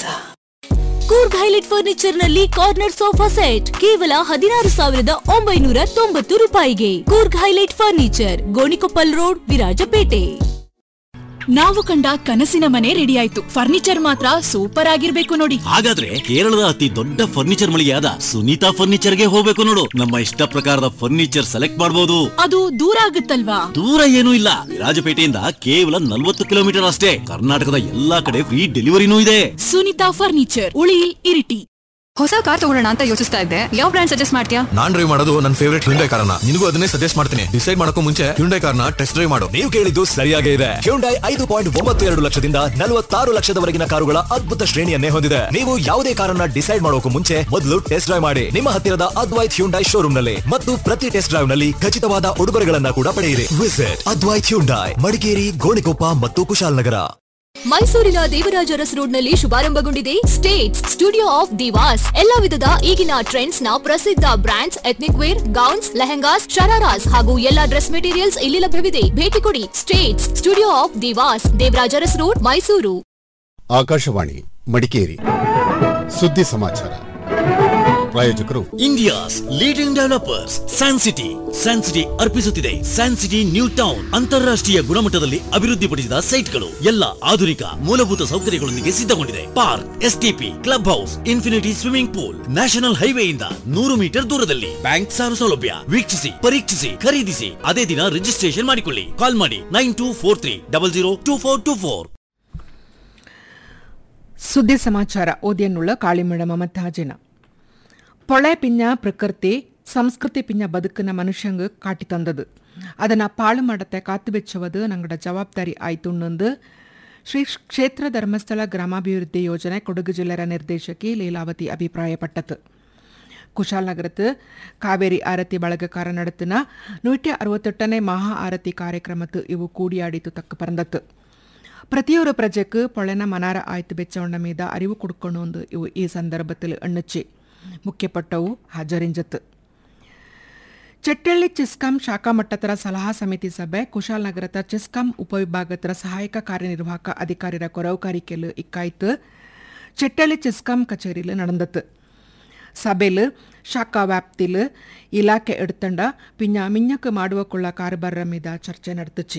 Coorg highlight furniture ನಲ್ಲಿ ಕಾರ್ನರ್ ಸೋಫಾ ಸೆಟ್ ಕೇವಲ ಹದಿನಾರು ಸಾವಿರದ ಒಂಬೈನೂರ ತೊಂಬತ್ತು ರೂಪಾಯಿಗೆ Coorg highlight furniture Gonikoppal road Virajpet ನಾವು ಕಂಡ ಕನಸಿನ ಮನೆ ರೆಡಿ ಆಯ್ತು ಫರ್ನಿಚರ್ ಮಾತ್ರ ಸೂಪರ್ ಆಗಿರ್ಬೇಕು ನೋಡಿ ಹಾಗಾದ್ರೆ ಕೇರಳದ ಅತಿ ದೊಡ್ಡ ಫರ್ನಿಚರ್ ಮಳಿಗೆಯಾದ ಸುನೀತಾ ಫರ್ನಿಚರ್ ಗೆ ಹೋಗ್ಬೇಕು ನೋಡು ನಮ್ಮ ಇಷ್ಟ ಪ್ರಕಾರದ ಫರ್ನಿಚರ್ ಸೆಲೆಕ್ಟ್ ಮಾಡಬಹುದು ಅದು ದೂರ ಆಗುತ್ತಲ್ವಾ ದೂರ ಏನೂ ಇಲ್ಲ ವಿರಾಜಪೇಟೆಯಿಂದ ಕೇವಲ ನಲ್ವತ್ತು ಕಿಲೋಮೀಟರ್ ಅಷ್ಟೇ ಕರ್ನಾಟಕದ ಎಲ್ಲಾ ಕಡೆ ಫ್ರೀ ಡೆಲಿವರಿನೂ ಇದೆ ಸುನಿತಾ ಫರ್ನಿಚರ್ ಉಳಿ ಇರಿಟಿ ಹೊಸ ಕಾರ್ ತಗೊಳ್ಳೋಣ ಅಂತ ಯೋಚಿಸ್ತಾ ಇದ್ದೆ ಯಾವ ಬ್ರ್ಯಾಂಡ್ ಸಜೆಸ್ಟ್ ಮಾಡ್ತೀಯಾ ನಾನ್ ಡ್ರೈವ್ ಮಾಡೋದು ನನ್ನ ಫೇವರೇಟ್ ಹ್ಯುಂಡೈ ಕಾರನ್ನ ನಿನಗೂ ಅದನ್ನೇ ಸಜೆಸ್ಟ್ ಮಾಡ್ತೀನಿ ಡಿಸೈಡ್ ಮಾಡಕ್ಕೂ ಮುಂಚೆ ಹ್ಯುಂಡೈ ಕಾರ್ನ ಟೆಸ್ಟ್ ಡ್ರೈವ್ ಮಾಡು ನೀವು ಕೇಳಿದ್ದು ಸರಿಯಾಗೇ ಇದೆ ಹ್ಯುಂಡೈ ಐದು ಪಾಯಿಂಟ್ ಒಂಬತ್ತು ಎರಡು ಲಕ್ಷದಿಂದ ನಲವತ್ತಾರು ಲಕ್ಷದವರೆಗಿನ ಕಾರುಗಳ ಅದ್ಭುತ ಶ್ರೇಣಿಯನ್ನೇ ಹೊಂದಿದೆ ನೀವು ಯಾವುದೇ ಕಾರನ್ನ ಡಿಸೈಡ್ ಮಾಡೋಕು ಮುಂಚೆ ಮೊದಲು ಟೆಸ್ಟ್ ಡ್ರೈವ್ ಮಾಡಿ ನಿಮ್ಮ ಹತ್ತಿರದ ಅದ್ವೈತ್ ಹ್ಯುಂಡೈ ಶೋರೂಮ್ ನಲ್ಲಿ ಮತ್ತು ಪ್ರತಿ ಟೆಸ್ಟ್ ಡ್ರೈವ್ ನಲ್ಲಿ ಖಚಿತವಾದ ಉಡುಗೊರೆಗಳನ್ನ ಕೂಡ ಪಡೆಯಿರಿ ವಿಸಿಟ್ ಅದ್ವೈತ್ ಹ್ಯುಂಡೈ ಮಡಿಕೇರಿ ಗೋಣಿಕೊಪ್ಪ ಮತ್ತು ಕುಶಾಲನಗರ ಮೈಸೂರಿನ ದೇವರಾಜ ಅರಸ್ ರೋಡ್ನಲ್ಲಿ ಶುಭಾರಂಭಗೊಂಡಿದೆ ಸ್ಟೇಟ್ಸ್ ಸ್ಟುಡಿಯೋ ಆಫ್ ದಿವಾಸ್ ಎಲ್ಲಾ ವಿಧದ ಈಗಿನ ಟ್ರೆಂಡ್ಸ್ ನ ಪ್ರಸಿದ್ಧ brands ethnic wear gowns lehengas shararas ಹಾಗೂ ಎಲ್ಲಾ ಡ್ರೆಸ್ ಮೆಟೀರಿಯಲ್ಸ್ ಇಲ್ಲಿ ಲಭ್ಯವಿದೆ ಭೇಟಿ ಕೊಡಿ states studio of divas Devaraja Aras road Mysuru Akashvani Madikeri ಸುದ್ದಿ ಸಮಾಚಾರ ಪ್ರಾಯೋಜಕರು India's leading developers San City San City ಅರ್ಪಿಸುತ್ತಿದೆ ಸ್ಯಾನ್ ಸಿಟಿ ನ್ಯೂ ಟೌನ್ ಅಂತಾರಾಷ್ಟ್ರೀಯ ಗುಣಮಟ್ಟದಲ್ಲಿ ಅಭಿವೃದ್ಧಿಪಡಿಸಿದ ಸೈಟ್ಗಳು ಎಲ್ಲ ಆಧುನಿಕ ಮೂಲಭೂತ ಸೌಕರ್ಯಗಳೊಂದಿಗೆ ಸಿದ್ಧಗೊಂಡಿದೆ park STP club house infinity swimming pool national ಹೈವೇಯಿಂದ ನೂರು ಮೀಟರ್ ದೂರದಲ್ಲಿ ಬ್ಯಾಂಕ್ ಸಾಲ ಸೌಲಭ್ಯ ವೀಕ್ಷಿಸಿ ಪರೀಕ್ಷಿಸಿ ಖರೀದಿಸಿ ಅದೇ ದಿನ ರಿಜಿಸ್ಟ್ರೇಷನ್ ಮಾಡಿಕೊಳ್ಳಿ ಕಾಲ್ ಮಾಡಿ nine two four three double zero two four two four ಸುದ್ದಿ ಸಮಾಚಾರ ಓದಿಯನ್ನುಳ್ಳ ಕಾಳಿಮಡ ಮಮತಾಜಿನ ಪೊಳೆ ಪಿಂಜ ಪ್ರಕೃತಿ ಸಂಸ್ಕೃತಿ ಪಿಂಜ ಬದುಕಿನ ಮನುಷ್ಯಂಗ ಕಾಟಿ ತಂದದು ಅದನ್ನ ಪಾಳು ಮಾಡತ್ತೆ ಕಾತು ಬೆಚ್ಚವದು ನಂಗಡ ಜವಾಬ್ದಾರಿ ಆಯ್ತು ಅನ್ನೊಂದು ಶ್ರೀ ಕ್ಷೇತ್ರ ಧರ್ಮಸ್ಥಳ ಗ್ರಾಮಾಭಿವೃದ್ಧಿ ಯೋಜನೆ ಕೊಡಗು ಜಿಲ್ಲೆಯ ನಿರ್ದೇಶಕಿ ಲೀಲಾವತಿ ಅಭಿಪ್ರಾಯಪಟ್ಟது ಕುಶಾಲನಗರത്ത് ಕಾವೇರಿ ಆರತಿ ಬಳಗಕಾರ നടത്തുന്ന നൂറ്റി അറുപത്തെട്ടനെ മഹാ ആരത്തി ಕಾರ್ಯಕ್ರಮത്ത് ಇವು ಕೂಡಿಯಾಡಿತು ತಕ್ಕ ಪರಂದತ್ತು ಪ್ರತಿಯೊರು ಪ್ರಜೆക്ക് പൊളന ಮನಾರ ಆಯ್ತು ಬೆಚ್ಚವಣ್ಣ ಮೀದ ಅರಿವು ಕುಡ್ಕೊಂಡು ಇವು ಈ ಸಂದರ್ಭത്തിൽ ಎಣ್ಣಚ್ಚಿ ಮುಖ್ಯಪಟ್ಟವು ಹಾಜರಿಂಜತ್ತು ಚೆಟ್ಟಳ್ಳಿ ಚೆಸ್ಕಾಂ ಶಾಖಾ ಮಟ್ಟದರ ಸಲಹಾ ಸಮಿತಿ ಸಭೆ ಕುಶಾಲನಗರದ ಚೆಸ್ಕಾಂ ಉಪವಿಭಾಗದ ಸಹಾಯಕ ಕಾರ್ಯನಿರ್ವಾಹಕ ಅಧಿಕಾರಿರ ಕೊರವುಕಾರಿಕೆಲು ಇಕ್ಕಾಯ್ತು ಚೆಟ್ಟಳ್ಳಿ ಚೆಸ್ಕಾಂ ಕಚೇರಿಲು நடந்தது ಸಭೆಲು ಶಾಖಾ ವ್ಯಾಪ್ತಿಲು ಇಲಾಖೆ ಎಡ್ತಂಡ ಪಿಂಜ ಮಿಂಜಕ್ಕೆ ಮಾಡುವಕೊಳ್ಳ ಕಾರ್ಬಾರರ ಮೀದ ಚರ್ಚೆ ನಡೆದುಚಿ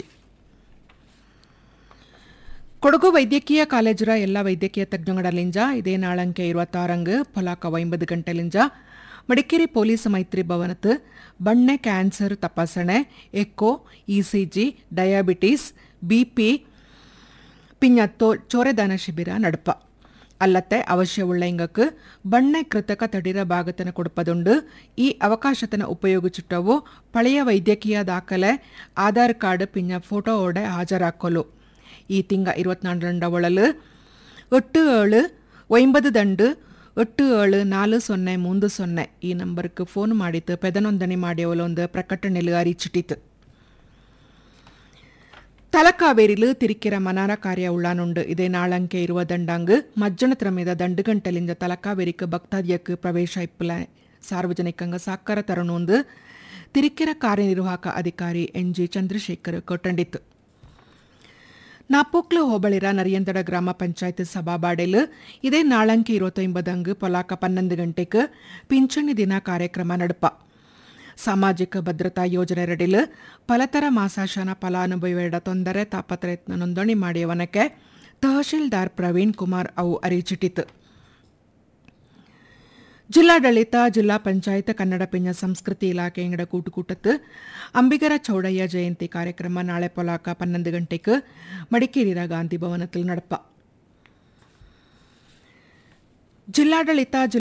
ಕೊಡಗು ವೈದ್ಯಕೀಯ ಕಾಲೇಜರ ಎಲ್ಲ ವೈದ್ಯಕೀಯ ತಜ್ಞಗಳಲ್ಲಿಂಜ ಇದೇ ನಾಳಂಕೆ ಇರುವತ್ತಾರಂಗ್ ಫಲಾಕ ಒಂಬತ್ತು ಗಂಟೆಲಿಂಜ ಮಡಿಕೇರಿ ಪೊಲೀಸ್ ಮೈತ್ರಿ ಭವನತ್ ಬಣ್ಣೆ ಕ್ಯಾನ್ಸರ್ ತಪಾಸಣೆ ಎಕೋ ಇಸಿಜಿ ಡಯಾಬಿಟಿಸ್ ಬಿಪಿ ಪಿಂಜ ತೋ ಚೋರೆದಾನ ಶಿಬಿರ ನಡಪ ಅಲ್ಲತ್ತೆ ಅವಶ್ಯമുള്ള ഇങ്ങക്ക് ಬಣ್ಣೆ ಕೃತಕ ತಡಿರ ಭಾಗತನ ಕೊಡುಪದುಂಡು ಈ ಅವಕಾಶತನ ಉಪಯೋಗಿಸಿಟ್ಟವು ಪಳೆಯ ವೈದ್ಯಕೀಯ ದಾಖಲೆ ಆಧಾರ್ ಕಾರ್ಡ್ ಪಿನ್ನ ಫೋಟೋ ಓಡೆ ಹಾಜರಾಕೊಲು ಈ ತಿಂಗ ഇരുപത്തിനാലിരണ്ട ಒಳಲು എട്ട് ഏഴ് ഒമ്പത് ദണ്ട് എട്ട് ഏഴ് നാല് ಸೊನ್ನೆ ಮೂಂದು ಸೊನ್ನೆ ಈ ನಂಬರ್ക്ക് ಫೋನ್ ಮಾಡಿತ್ತು ಪೆದನೊಂದಣಿ ಮಾಡಿಯವಲೊಂದು ಪ್ರಕಟಣೆಲು ಅರಿಚಿಟ್ಟಿತು ತಲಕಾವೇರಿಲು ತಿರಿಕೆರ ಮನಾರ ಕಾರ್ಯ ಉಳ್ಳಾನುಂಡು ಇದೇ ನಾಳಂಕೆ ಇರುವ ದಂಡಾಂಗ್ ಮಜ್ಜನ ತ್ರಮದ ದಂಡುಗಂಟಲಿಂದ ತಲಕಾವೇರಿക്ക് ಭಕ್ತಾದಿಯಕ್ಕೆ ಪ್ರವೇಶ ಇಪ್ಪಲ ಸಾರ್ವಜನಿಕಂಗ ಸಾಕಾರ ತರನೊಂದು ತಿರಿಕೆರ ಕಾರ್ಯನಿರ್ವಾಹಕ ಅಧಿಕಾರಿ ಎನ್ ಜಿ ಚಂದ್ರಶೇಖರ್ ಕೊಟ್ಟಂಡಿತ್ತು ನಾಪೋಕ್ಲು ಹೋಬಳಿರ ನರಿಯಂದಡ ಗ್ರಾಮ ಪಂಚಾಯತ್ ಸಭಾಬಾಡೆಲು ಇದೇ ನಾಳಂಕೆ ഇരുപത്തൊമ്പതങ്ക് പൊലാക്ക പന്ത്രണ്ട് ಗಂಟೆಗೆ ಪಿಂಚಣಿ ದಿನ ಕಾರ್ಯಕ್ರಮ ನಡಪ ಸಾಮಾಜಿಕ ಭದ್ರತಾ ಯೋಜನೆರಡಿಲು ಫಲತರ ಮಾಸಾಶನ ಫಲಾನುಭವಿಯರ ತೊಂದರೆ ತಾಪತ್ರಯತ್ನ ನೋಂದಣಿ ಮಾಡಿಯವನಕ್ಕೆ ತಹಶೀಲ್ದಾರ್ ಪ್ರವೀಣ್ ಕುಮಾರ್ ಅವು ಅರಿಚಿಟ್ಟಿತು ಜಿಲ್ಲಾಡಳಿತ ಜಿಲ್ಲಾ ಪಂಚಾಯತ್ ಕನ್ನಡ ಪಿಂಜ ಸಂಸ್ಕೃತಿ ಇಲಾಖೆಯಂಗಡ ಕೂಟುಕೂಟತ್ತು ಅಂಬಿಗರ ಚೌಡಯ್ಯ ಜಯಂತಿ ಕಾರ್ಯಕ್ರಮ ನಾಳೆ ಪೊಲಾಕ ಪನ್ನೊಂದು ಗಂಟೆಗೆ ಮಡಿಕೇರಿಯ ಗಾಂಧಿ ಭವನത്തിൽ നടപ്പ ಜಿಲ್ಲಾಡಳಿತ